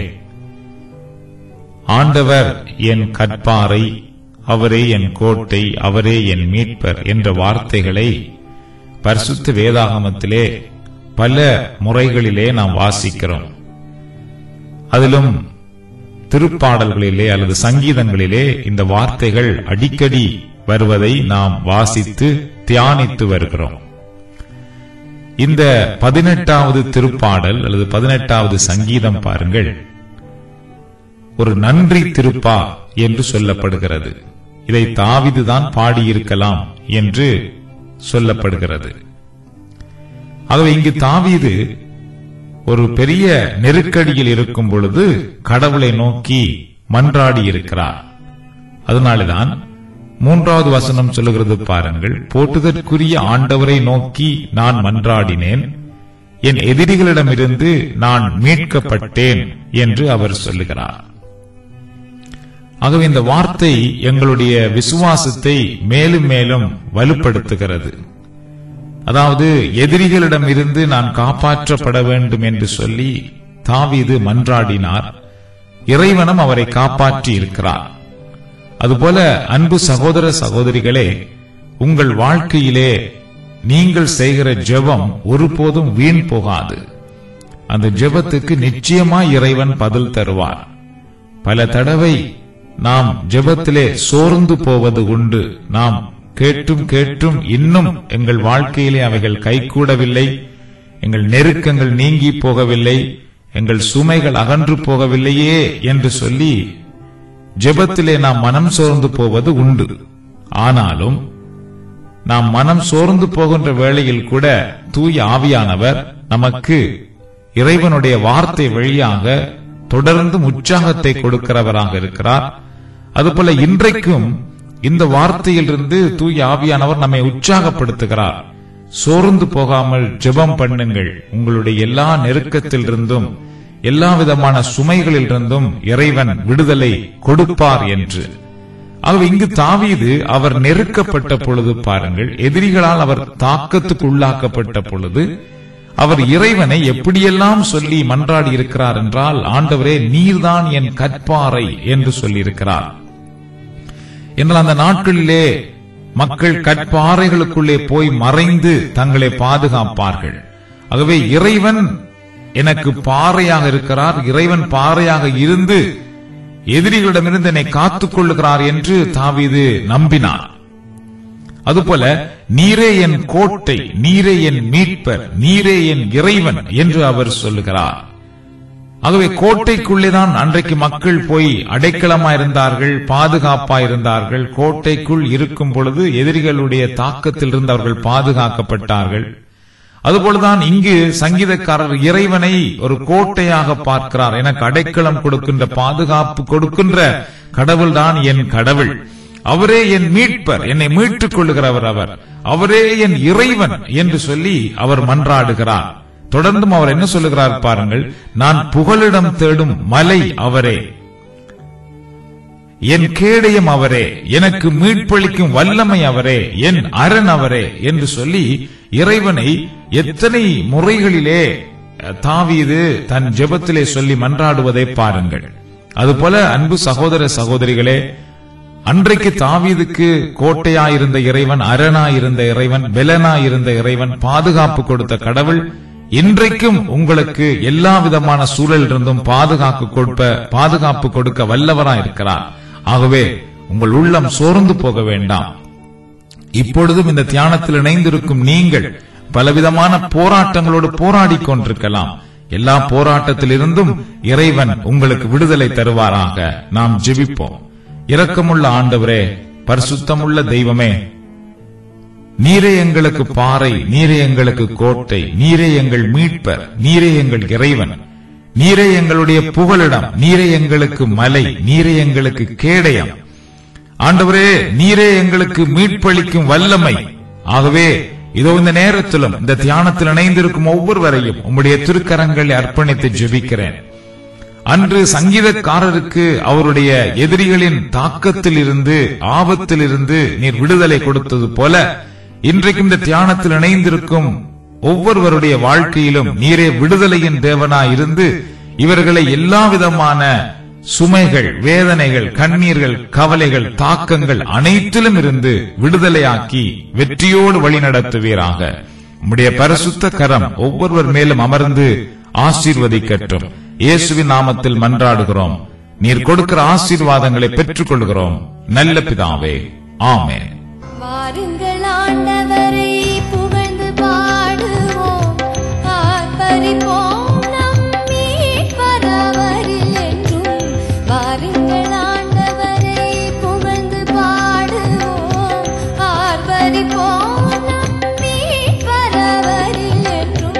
ஆண்டவர் என் கற்பாறை அவரே என் கோட்டை அவரே என் மீட்பர் என்ற வார்த்தைகளை பரிசுத்த வேதாகமத்திலே பல முறைகளிலே நாம் வாசிக்கிறோம் அதிலும் திருப்பாடல்களிலே அல்லது சங்கீதங்களிலே இந்த வார்த்தைகள் அடிக்கடி வருவதை நாம் வாசித்து தியானித்து வருகிறோம் இந்த பதினெட்டாவது திருப்பாடல் அல்லது பதினெட்டாவது சங்கீதம் பாருங்கள் ஒரு நன்றி திருப்பா என்று சொல்லப்படுகிறது இதை தாவிதுதான் பாடியிருக்கலாம் என்று சொல்லப்படுகிறது ஆகவே இங்கு தாவீது ஒரு பெரிய நெருக்கடியில் இருக்கும் பொழுது கடவுளை நோக்கி மன்றாடி இருக்கிறார் அதனாலதான் மூன்றாவது வசனம் சொல்லுகிறது பாருங்கள் போட்டுதற்குரிய ஆண்டவரை நோக்கி நான் மன்றாடினேன் என் எதிரிகளிடமிருந்து நான் மீட்கப்பட்டேன் என்று அவர் சொல்லுகிறார் ஆகவே இந்த வார்த்தை எங்களுடைய விசுவாசத்தை மேலும் மேலும் வலுப்படுத்துகிறது அதாவது எதிரிகளிடம் இருந்து நான் காப்பாற்றப்பட வேண்டும் என்று சொல்லி தாவீது மன்றாடினார் இறைவனும் அவரை காப்பாற்றி இருக்கிறார் அதுபோல அன்பு சகோதர சகோதரிகளே உங்கள் வாழ்க்கையிலே நீங்கள் செய்கிற ஜெபம் ஒருபோதும் வீண் போகாது அந்த ஜெபத்துக்கு நிச்சயமாய் இறைவன் பதில் தருவார் பல தடவை நாம் ஜெபத்திலே சோர்ந்து போவது உண்டு நாம் கேட்டும் கேட்டும் இன்னும் எங்கள் வாழ்க்கையிலே அவைகள் கைகூடவில்லை எங்கள் நெருக்கங்கள் நீங்கி போகவில்லை எங்கள் சுமைகள் அகன்று போகவில்லையே என்று சொல்லி ஜெபத்திலே நாம் மனம் சோர்ந்து போவது உண்டு ஆனாலும் நாம் மனம் சோர்ந்து போகின்ற வேளையில் கூட தூய ஆவியானவர் நமக்கு இறைவனுடைய வார்த்தை வழியாக தொடர்ந்து உற்சாகத்தை கொடுக்கிறவராக இருக்கிறார் அதுபோல இன்றைக்கும் இந்த வார்த்தையிலிருந்து தூய ஆவியானவர் நம்மை உற்சாகப்படுத்துகிறார் சோர்ந்து போகாமல் ஜெபம் பண்ணுங்கள் உங்களுடைய எல்லா நெருக்கத்திலிருந்தும் எல்லா விதமான சுமைகளிலிருந்தும் இறைவன் விடுதலை கொடுப்பார் என்று ஆகவே இங்கு தாவீது அவர் நெருக்கப்பட்ட பொழுது பாருங்கள் எதிரிகளால் அவர் தாக்கத்துக்கு உள்ளாக்கப்பட்ட பொழுது அவர் இறைவனை எப்படியெல்லாம் சொல்லி மன்றாடி இருக்கிறார் என்றால் ஆண்டவரே நீர்தான் என் கற்பாறை என்று சொல்லியிருக்கிறார் என்றால் அந்த நாட்களிலே மக்கள் கற்பாறைகளுக்குள்ளே போய் மறைந்து தங்களை பாதுகாப்பார்கள் ஆகவே இறைவன் எனக்கு பாறையாக இருக்கிறார் இறைவன் பாறையாக இருந்து எதிரிகளிடமிருந்து என்னை காத்துக் கொள்ளுகிறார் என்று தாவீது நம்பினார் அதுபோல நீரே என் கோட்டை நீரே என் மீட்பர் நீரே என் இறைவன் என்று அவர் சொல்லுகிறார் ஆகவே கோட்டைக்குள்ளேதான் அன்றைக்கு மக்கள் போய் அடைக்கலமாயிருந்தார்கள் பாதுகாப்பாயிருந்தார்கள் கோட்டைக்குள் இருக்கும் பொழுது எதிரிகளுடைய தாக்கத்தில் இருந்து அவர்கள் பாதுகாக்கப்பட்டார்கள் அதுபோலதான் இங்கு சங்கீதக்காரர் இறைவனை ஒரு கோட்டையாக பார்க்கிறார் எனக்கு அடைக்கலம் கொடுக்கின்ற பாதுகாப்பு கொடுக்கின்ற கடவுள்தான் என் கடவுள் அவரே என் மீட்பர் என்னை மீட்டுக் கொள்ளுகிறவர் அவர் அவரே என் இறைவன் என்று சொல்லி அவர் மன்றாடுகிறார் தொடர்ந்தும் அவர் என்ன சொல்லுகிறார் பாருங்கள் நான் புகலிடம் தேடும் மலை அவரே என் கேடயம் அவரே எனக்கு மீட்பளிக்கும் வல்லமை அவரே என் அரண் அவரே என்று சொல்லி இறைவனை எத்தனை முறைகளிலே தாவீது தன் ஜெபத்திலே சொல்லி மன்றாடுவதை பாருங்கள் அதுபோல அன்பு சகோதர சகோதரிகளே அன்றைக்கு தாவீதுக்கு கோட்டையாயிருந்த இறைவன் அரணாயிருந்த இறைவன் பெலனாயிருந்த இறைவன் பாதுகாப்பு கொடுத்த கடவுள் இன்றைக்கும் உங்களுக்கு எல்லா விதமான சூழலிலிருந்தும் பாதுகாப்பு கொடுப்ப பாதுகாப்பு கொடுக்க வல்லவராய் இருக்கிறார் ஆகவே உங்கள் உள்ளம் சோர்ந்து போக வேண்டாம் இப்பொழுதும் இந்த தியானத்தில் இணைந்திருக்கும் நீங்கள் பலவிதமான போராட்டங்களோடு போராடி கொண்டிருக்கலாம் எல்லா போராட்டத்திலிருந்தும் இறைவன் உங்களுக்கு விடுதலை தருவாராக நாம் ஜெபிப்போம் இரக்கமுள்ள ஆண்டவரே பரிசுத்தமுள்ள தெய்வமே நீரே எங்களுக்கு பாறை நீரே எங்களுக்கு கோட்டை நீரே எங்கள் மீட்பர் நீரே எங்கள் இறைவன் நீரே எங்களுடைய புகலிடம் நீரே எங்களுக்கு மலை நீரே எங்களுக்கு கேடயம் ஆண்டவரே நீரே எங்களுக்கு மீட்பளிக்கும் வல்லமை ஆகவே இதோ இந்த நேரத்திலும் இந்த தியானத்தில் இணைந்திருக்கும் ஒவ்வொருவரையும் உம்முடைய திருக்கரங்களை அர்ப்பணித்து ஜெபிக்கிறேன் அன்று சங்கீதக்காரருக்கு அவருடைய எதிரிகளின் தாக்கத்தில் இருந்து ஆபத்தில் இருந்து நீர் விடுதலை கொடுத்தது போல இன்றைக்கு இந்த தியானத்தில் இணைந்திருக்கும் ஒவ்வொருவருடைய வாழ்க்கையிலும் நீரே விடுதலையின் தேவனாய் இருந்து இவர்களை எல்லா விதமான சுமைகள் வேதனைகள் கண்ணீர்கள் கவலைகள் தாக்கங்கள் அனைத்திலும் இருந்து விடுதலையாக்கி வெற்றியோடு வழி நடத்துவீராக உம்முடைய பரிசுத்த கரம் ஒவ்வொருவர் மேலும் அமர்ந்து ஆசீர்வதிக்கட்டும் இயேசுவின் நாமத்தில் மன்றாடுகிறோம் நீர் கொடுக்கிற ஆசீர்வாதங்களை பெற்றுக் கொள்கிறோம் நல்ல பிதாவே ஆமென் வாருங்கள் ஆண்டவரை புகழ்ந்து பாடுவோம் ஆர்ப்பரிப்போம் நம் மீட்பரவரில் என்றும் வாருங்கள் ஆண்டவரை புகழ்ந்து பாடுவோம் ஆர்ப்பரிப்போம் நம் மீட்பரவரில் என்றும்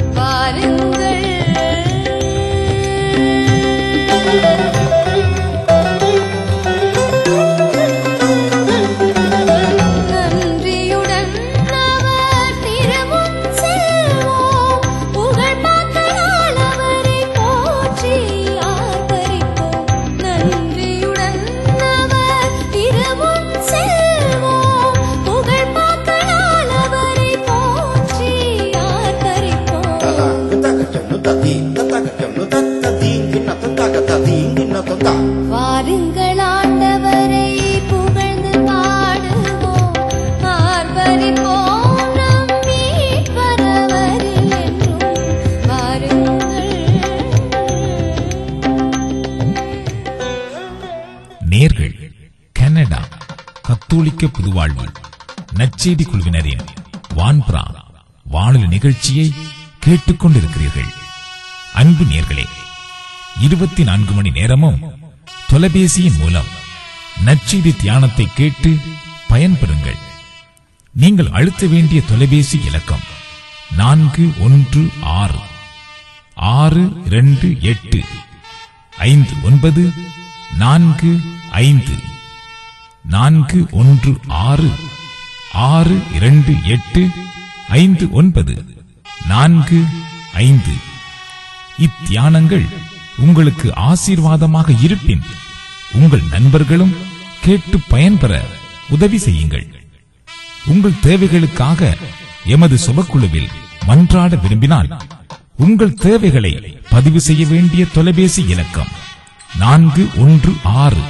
வாருங்கள் நன்றியுடன் அவர் திருமுன் செல்வோம் புகழ் மக்களால் அவரை போற்றி ஆர்ப்பரிப்போம் நன்றியுடன் அவர் திருமுன் செல்வோம் புகழ் மக்களால் அவரை போற்றி ஆர்ப்பரிப்போம் வாருங்கள் ஆண்டவரை புகழ்ந்து பாடுவோம் ஆர்ப்பரிப்போம் நம் மீட்பரவரில் என்றும் வாருங்கள் நேர்கள் கனடா கத்தோலிக்க புதுவாழ்வு நற்செய்தி குழுவினரின் வான்புரா வானொலி நிகழ்ச்சியை கேட்டுக்கொண்டிருக்கிறீர்கள் அன்பு நேர்களே இருபத்தி நான்கு மணி நேரமும் தொலைபேசியின் மூலம் நற்செய்தி தியானத்தை கேட்டு பயன்பெறுங்கள் நீங்கள் அழுத்த வேண்டிய தொலைபேசி இலக்கம் நான்கு ஒன்று ஆறு ஆறு இரண்டு எட்டு ஐந்து ஒன்பது நான்கு ஐந்து நான்கு ஒன்று ஆறு ஆறு இரண்டு எட்டு ஐந்து ஒன்பது நான்கு ஐந்து இத்தியானங்கள் உங்களுக்கு ஆசீர்வாதமாக இருப்பின் உங்கள் நண்பர்களும் கேட்டு பயன்பெற உதவி செய்யுங்கள் உங்கள் தேவைகளுக்காக எமது சுபக்குழுவில் மன்றாட விரும்பினால் உங்கள் தேவைகளை பதிவு செய்ய வேண்டிய தொலைபேசி இலக்கம் நான்கு ஒன்று ஆறு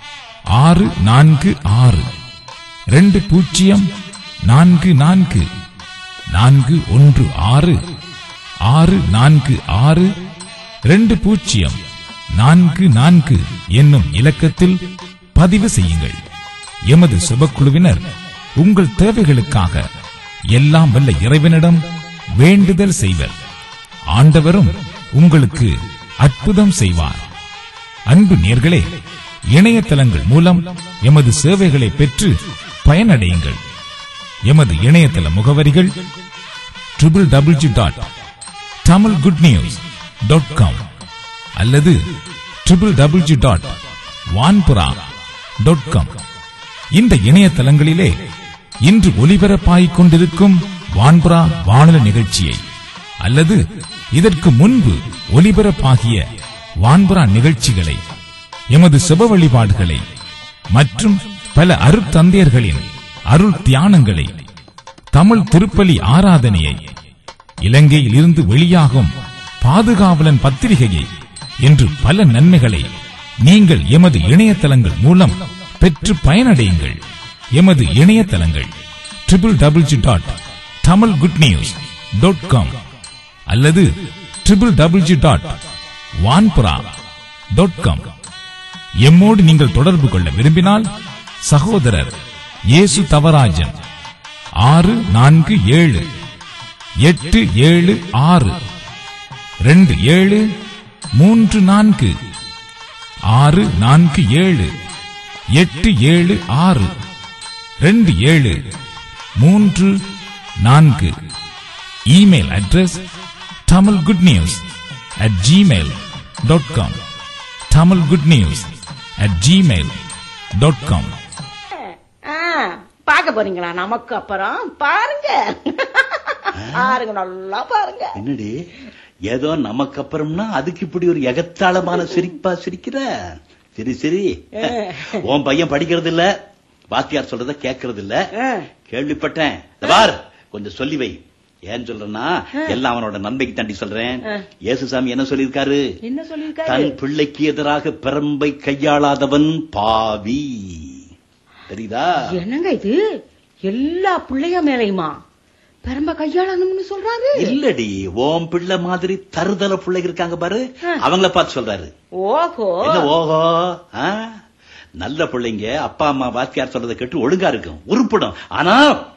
ஆறு நான்கு ஆறு ரெண்டு பூஜ்ஜியம் நான்கு நான்கு நான்கு ஒன்று ஆறு ஆறு நான்கு ஆறு ரெண்டு பூஜ்ஜியம் நான்கு நான்கு என்னும் இலக்கத்தில் பதிவு செய்யுங்கள் எமது சுபக்குழுவினர் உங்கள் தேவைகளுக்காக எல்லாம் வல்ல இறைவனிடம் வேண்டுதல் செய்வர் ஆண்டவரும் உங்களுக்கு அற்புதம் செய்வார் அன்பு நேர்களே இணையதளங்கள் மூலம் எமது சேவைகளை பெற்று பயனடையுங்கள் எமது இணையதள முகவரிகள் triple W dot Tamil good news dot com அல்லது ட்ரிபிள் டபிள்யூ டாட் வான்புரா டாட் காம் இந்த இணையதளங்களிலே இன்று ஒலிபரப்பாகிக் கொண்டிருக்கும் வான்புரா வானொலி நிகழ்ச்சியை அல்லது இதற்கு முன்பு ஒலிபரப்பாகிய வான்புரா நிகழ்ச்சிகளை எமது செப வழிபாடுகளை மற்றும் பல அருட்தந்தையர்களின் அருள் தியானங்களை தமிழ் திருப்பலி ஆராதனையை இலங்கையில் இருந்து வெளியாகும் பாதுகாவலன் பத்திரிகையை என்று பல நன்மைகளை நீங்கள் எமது இணையதளங்கள் மூலம் பெற்று பயனடையுங்கள் எமது இணையதளங்கள் triple W dot Tamil good news dot com அல்லது ட்ரிபிள் டபிள்யூ டாட் வான்புரா டாட் காம் எம்மோடு நீங்கள் தொடர்பு கொள்ள விரும்பினால் சகோதரர் இயேசு தவராஜன் ஆறு நான்கு ஏழு எட்டு ஏழு ஆறு ரெண்டு ஏழு மூன்று நான்கு ஆறு நான்கு ஏழு எட்டு ஏழு ஆறு ரெண்டு ஏழு மூன்று நான்கு email address Tamil good news at gmail.com. Tamil Good News at gmail.com. ஆ, பார்க்க போறீங்களா நமக்கு அப்புறம் பாருங்க பாருங்க நல்லா பாருங்க என்னடி ஏதோ நமக்கு அப்புறம்னா அதுக்கு இப்படி ஒரு எகத்தாளமான சிரிப்பா சிரிக்கிற சரி சரி உன் பையன் படிக்கிறது இல்ல வாத்தியார் சொல்றத கேட்கறது இல்ல கேள்விப்பட்டேன் இந்த பார் கொஞ்சம் சொல்லி வை ஏன் சொல்றேன்னா எல்லாம் அவனோட நன்மைக்கு தாண்டி சொல்றேன் இயேசுசாமி என்ன சொல்லியிருக்காரு என்ன தன் சொல்லிருக்காரு பிள்ளைக்கு எதிராக பெரம்பை கையாளாதவன் பாவி தெரியுதா என்னங்க இது எல்லா பிள்ளைய மேலையுமா பெரம்ப கையாளணும்னு சொல்றாரு இல்லடி ஓம் பிள்ளை மாதிரி தருதல பிள்ளைங்க இருக்காங்க பாரு அவங்கள பார்த்து சொல்றாரு ஓஹோ என்ன ஓஹோ ஆ? நல்ல பிள்ளைங்க அப்பா அம்மா வாத்தியார் சொல்றதை கேட்டு ஒழுங்கா இருக்கும் உருப்படும் ஆனா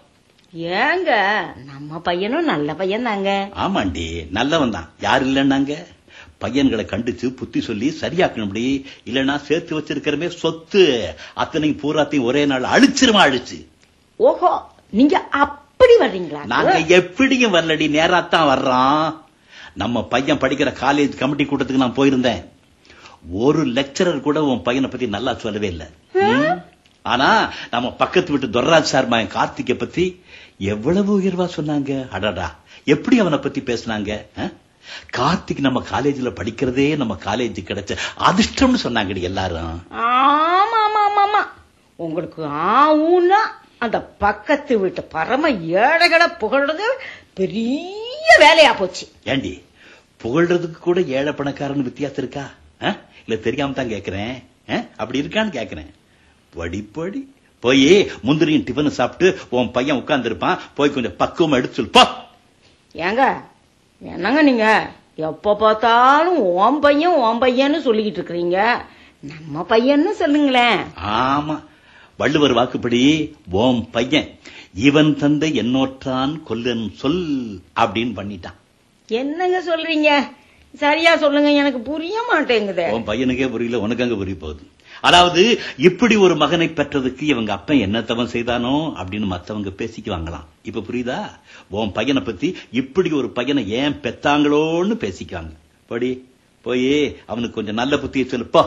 ஏங்க நம்ம பையனும் நல்ல பையன் தாங்க ஆமாண்டி நல்லவன் தான் யார் இல்லைன்னாங்க பையன்களை கண்டிச்சு புத்தி சொல்லி சரியாக்கணும்டி இல்லைன்னா சேர்த்து வச்சிருக்கிறமே சொத்து அத்தனையும் பூராத்தையும் ஒரே நாள் அழிச்சிருமா அழிச்சு ஓஹோ நீங்க அப்படி வர்றீங்களா நாங்க எப்படியும் வரலடி நேராத்தான் வர்றோம் நம்ம பையன் படிக்கிற காலேஜ் கமிட்டி கூட்டத்துக்கு நான் போயிருந்தேன் ஒரு லெக்சரர் கூட உன் பையனை பத்தி நல்லா சொல்லவே இல்லை ம். ஆனா நம்ம பக்கத்து வீட்டு துர்ராஜ் சார் மகன் கார்த்திகை பத்தி எவ்வளவு உயர்வா சொன்னாங்க அடடா எப்படி அவனை பத்தி பேசுனாங்க ஆ? கார்த்திக் நம்ம காலேஜ்ல படிக்கிறதே நம்ம காலேஜ் கிடைச்ச அதிர்ஷ்டம்னு சொன்னாங்கடி எல்லாரும் ஆமா ஆமா ஆமா ஆமா உங்களுக்கு ஆவுன்னா அந்த பக்கத்து வீட்டு பரம ஏழைகளை புகழ்றது பெரிய வேலையா போச்சு ஏண்டி புகழ்றதுக்கு கூட ஏழை பணக்காரன் வித்தியாசம் இருக்கா ஆ? இல்ல தெரியாம தான் கேக்குறேன் ஆ? அப்படி இருக்கான்னு கேக்குறேன் படி படி போய் முந்திரியும் டிஃபன் சாப்பிட்டு உன் பையன் உட்கார்ந்து இருப்பான் போய் கொஞ்சம் பக்குவமா எடுத்து சொல்லு போ ஏங்க என்னங்க நீங்க எப்ப பார்த்தாலும் ஓம் பையன் ஓம் பையன்னு சொல்லிக்கிட்டு இருக்கிறீங்க நம்ம பையன்னு சொல்லுங்களேன் ஆமா வள்ளுவர் வாக்குப்படி ஓம் பையன் இவன் தந்தை என்னோற்றான் கொல்லன் சொல் அப்படின்னு பண்ணிட்டான் என்னங்க சொல்றீங்க சரியா சொல்லுங்க எனக்கு புரிய மாட்டேங்குதே உன் பையனுக்கே புரியல உனக்கு அங்க புரிய போகுது அதாவது இப்படி ஒரு மகனை பெற்றதுக்கு இவங்க அப்பன் என்ன தவம் செய்தானோ அப்படின்னு மத்தவங்க பேசிக்குவாங்களாம் இப்ப புரியுதா உன் பையனை பத்தி இப்படி ஒரு பையனை ஏன் பெத்தாங்களோன்னு பேசிக்குவாங்க படி போய் அவனுக்கு கொஞ்சம் நல்ல புத்தியை சொல்லுப்பா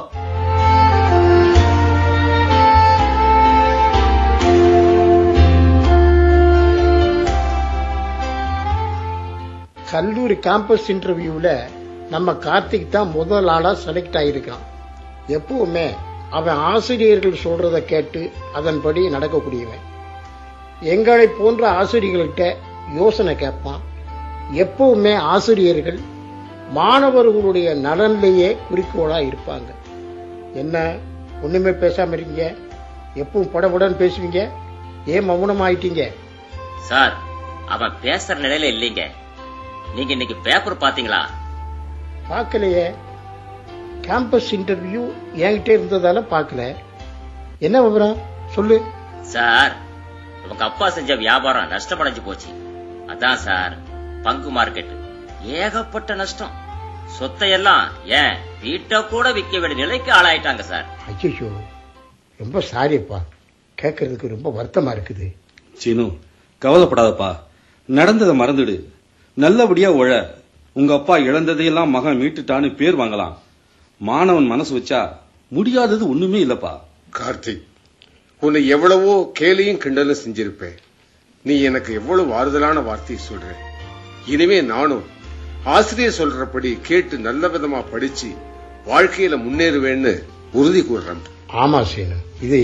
கல்லூரி கேம்பஸ் இன்டர்வியூல நம்ம கார்த்திக் தான் முதல் ஆளா செலக்ட் ஆயிருக்கான் எப்பவுமே அவன் ஆசிரியர்கள் சொல்றத கேட்டு அதன்படி நடக்கக்கூடியவன் எங்களை போன்ற ஆசிரியர்கள்ட்ட யோசனை கேட்பான் எப்பவுமே ஆசிரியர்கள் மாணவர்களுடைய நலன்லேயே குறிக்கோளா இருப்பாங்க என்ன ஒண்ணுமே பேசாம இருக்கீங்க எப்பவும் படபடன்னு பேசுவீங்க ஏன் மௌனம் ஆயிட்டீங்க சார் அவன் பேசுற நிலையில இல்லைங்க நீங்க இன்னைக்கு பேப்பர் பாத்தீங்களா பார்க்கலையே கேம்பஸ் இன்டர்வியூ என்கிட்ட இருந்ததால பார்க்கல என்ன விவரம் சொல்லு சார் உங்க அப்பா செஞ்ச வியாபாரம் நஷ்டமடைஞ்சு போச்சு அதான் சார் பங்கு மார்க்கெட் ஏகப்பட்ட நஷ்டம் சொத்தையெல்லாம் ஏன் வீட்டை கூட விற்க வேண்டிய நிலைக்கு ஆளாயிட்டாங்க சார் ஐயோ ரொம்ப சாரிப்பா கேட்கறதுக்கு ரொம்ப வருத்தமா இருக்குது சீனு கவலைப்படாதப்பா நடந்ததை மறந்துடு நல்லபடியா உழ உங்க அப்பா இழந்ததையெல்லாம் மகன் மீட்டுட்டான்னு பேர் வாங்கலாம் மாணவன் மனசு வச்சா முடியாதது ஒண்ணுமே இல்லப்பா கார்த்திக் உன்னை எவ்வளவோ கேலியும் கிண்டலும் செஞ்சிருப்பேன் நீ எனக்கு எவ்வளவு ஆறுதலான வார்த்தையை சொல்ற இனிமே நானும் ஆசிரியர் சொல்றபடி கேட்டு நல்ல விதமா படிச்சு வாழ்க்கையில முன்னேறுவேன்னு உறுதி கூறுறேன் ஆமா சீனு இது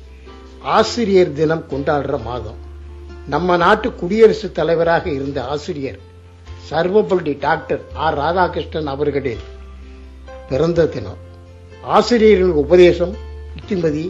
ஆசிரியர் தினம் கொண்டாடுற மாதம் நம்ம நாட்டு குடியரசுத் தலைவராக இருந்த ஆசிரியர் சர்வபள்ளி டாக்டர் ஆர் ராதாகிருஷ்ணன் அவர்களின் பிறந்த தினம் ஆசிரியர்கள் உபதேசம் புத்திமதி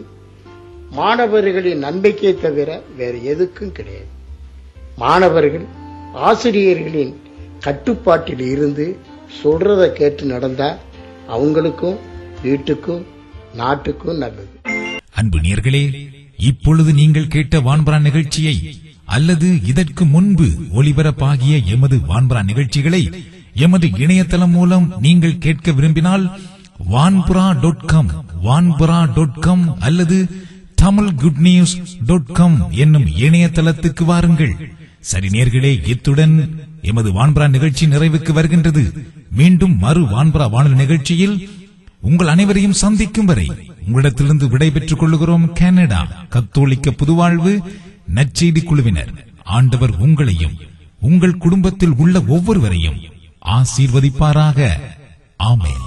மாணவர்களின் நன்மைக்கே தவிர வேற எதுக்கும் கிடையாது மாணவர்கள் ஆசிரியர்களின் கட்டுப்பாட்டில் இருந்து சொல்றத கேட்டு நடந்தா அவங்களுக்கும் வீட்டுக்கும் நாட்டுக்கும் நல்லது அன்பு நேர்களே இப்பொழுது நீங்கள் கேட்ட வான்பரா நிகழ்ச்சியை அல்லது இதற்கு முன்பு ஒளிபரப்பாகிய எமது வான்பரா நிகழ்ச்சிகளை எமது இணையதளம் மூலம் நீங்கள் கேட்க விரும்பினால் வான்புரா டாட் காம் வான்புரா டாட் காம் அல்லது Tamil good news dot com என்னும் இணையதளத்துக்கு வாருங்கள் சரி நேர்களே இத்துடன் எமது வான்புரா நிகழ்ச்சி நிறைவுக்கு வருகின்றது மீண்டும் மறு வான்புறா வானொலி நிகழ்ச்சியில் உங்கள் அனைவரையும் சந்திக்கும் வரை உங்களிடத்திலிருந்து விடைபெற்றுக் கொள்கிறோம் கனடா கத்தோலிக்க புதுவாழ்வு நற்செய்தி குழுவினர் ஆண்டவர் உங்களையும் உங்கள் குடும்பத்தில் உள்ள ஒவ்வொருவரையும் ஆசீர்வதிப்பாராக ஆமென்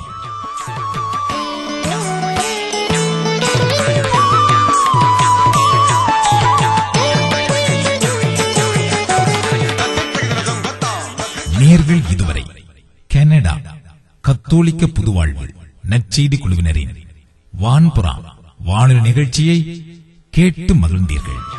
நேர்கள் இதுவரை கனடா கத்தோலிக்க புதுவாழ்வு நற்செய்தி குழுவினரின் வான்புறா வானொலி நிகழ்ச்சியை கேட்டு மகிழ்ந்தீர்கள்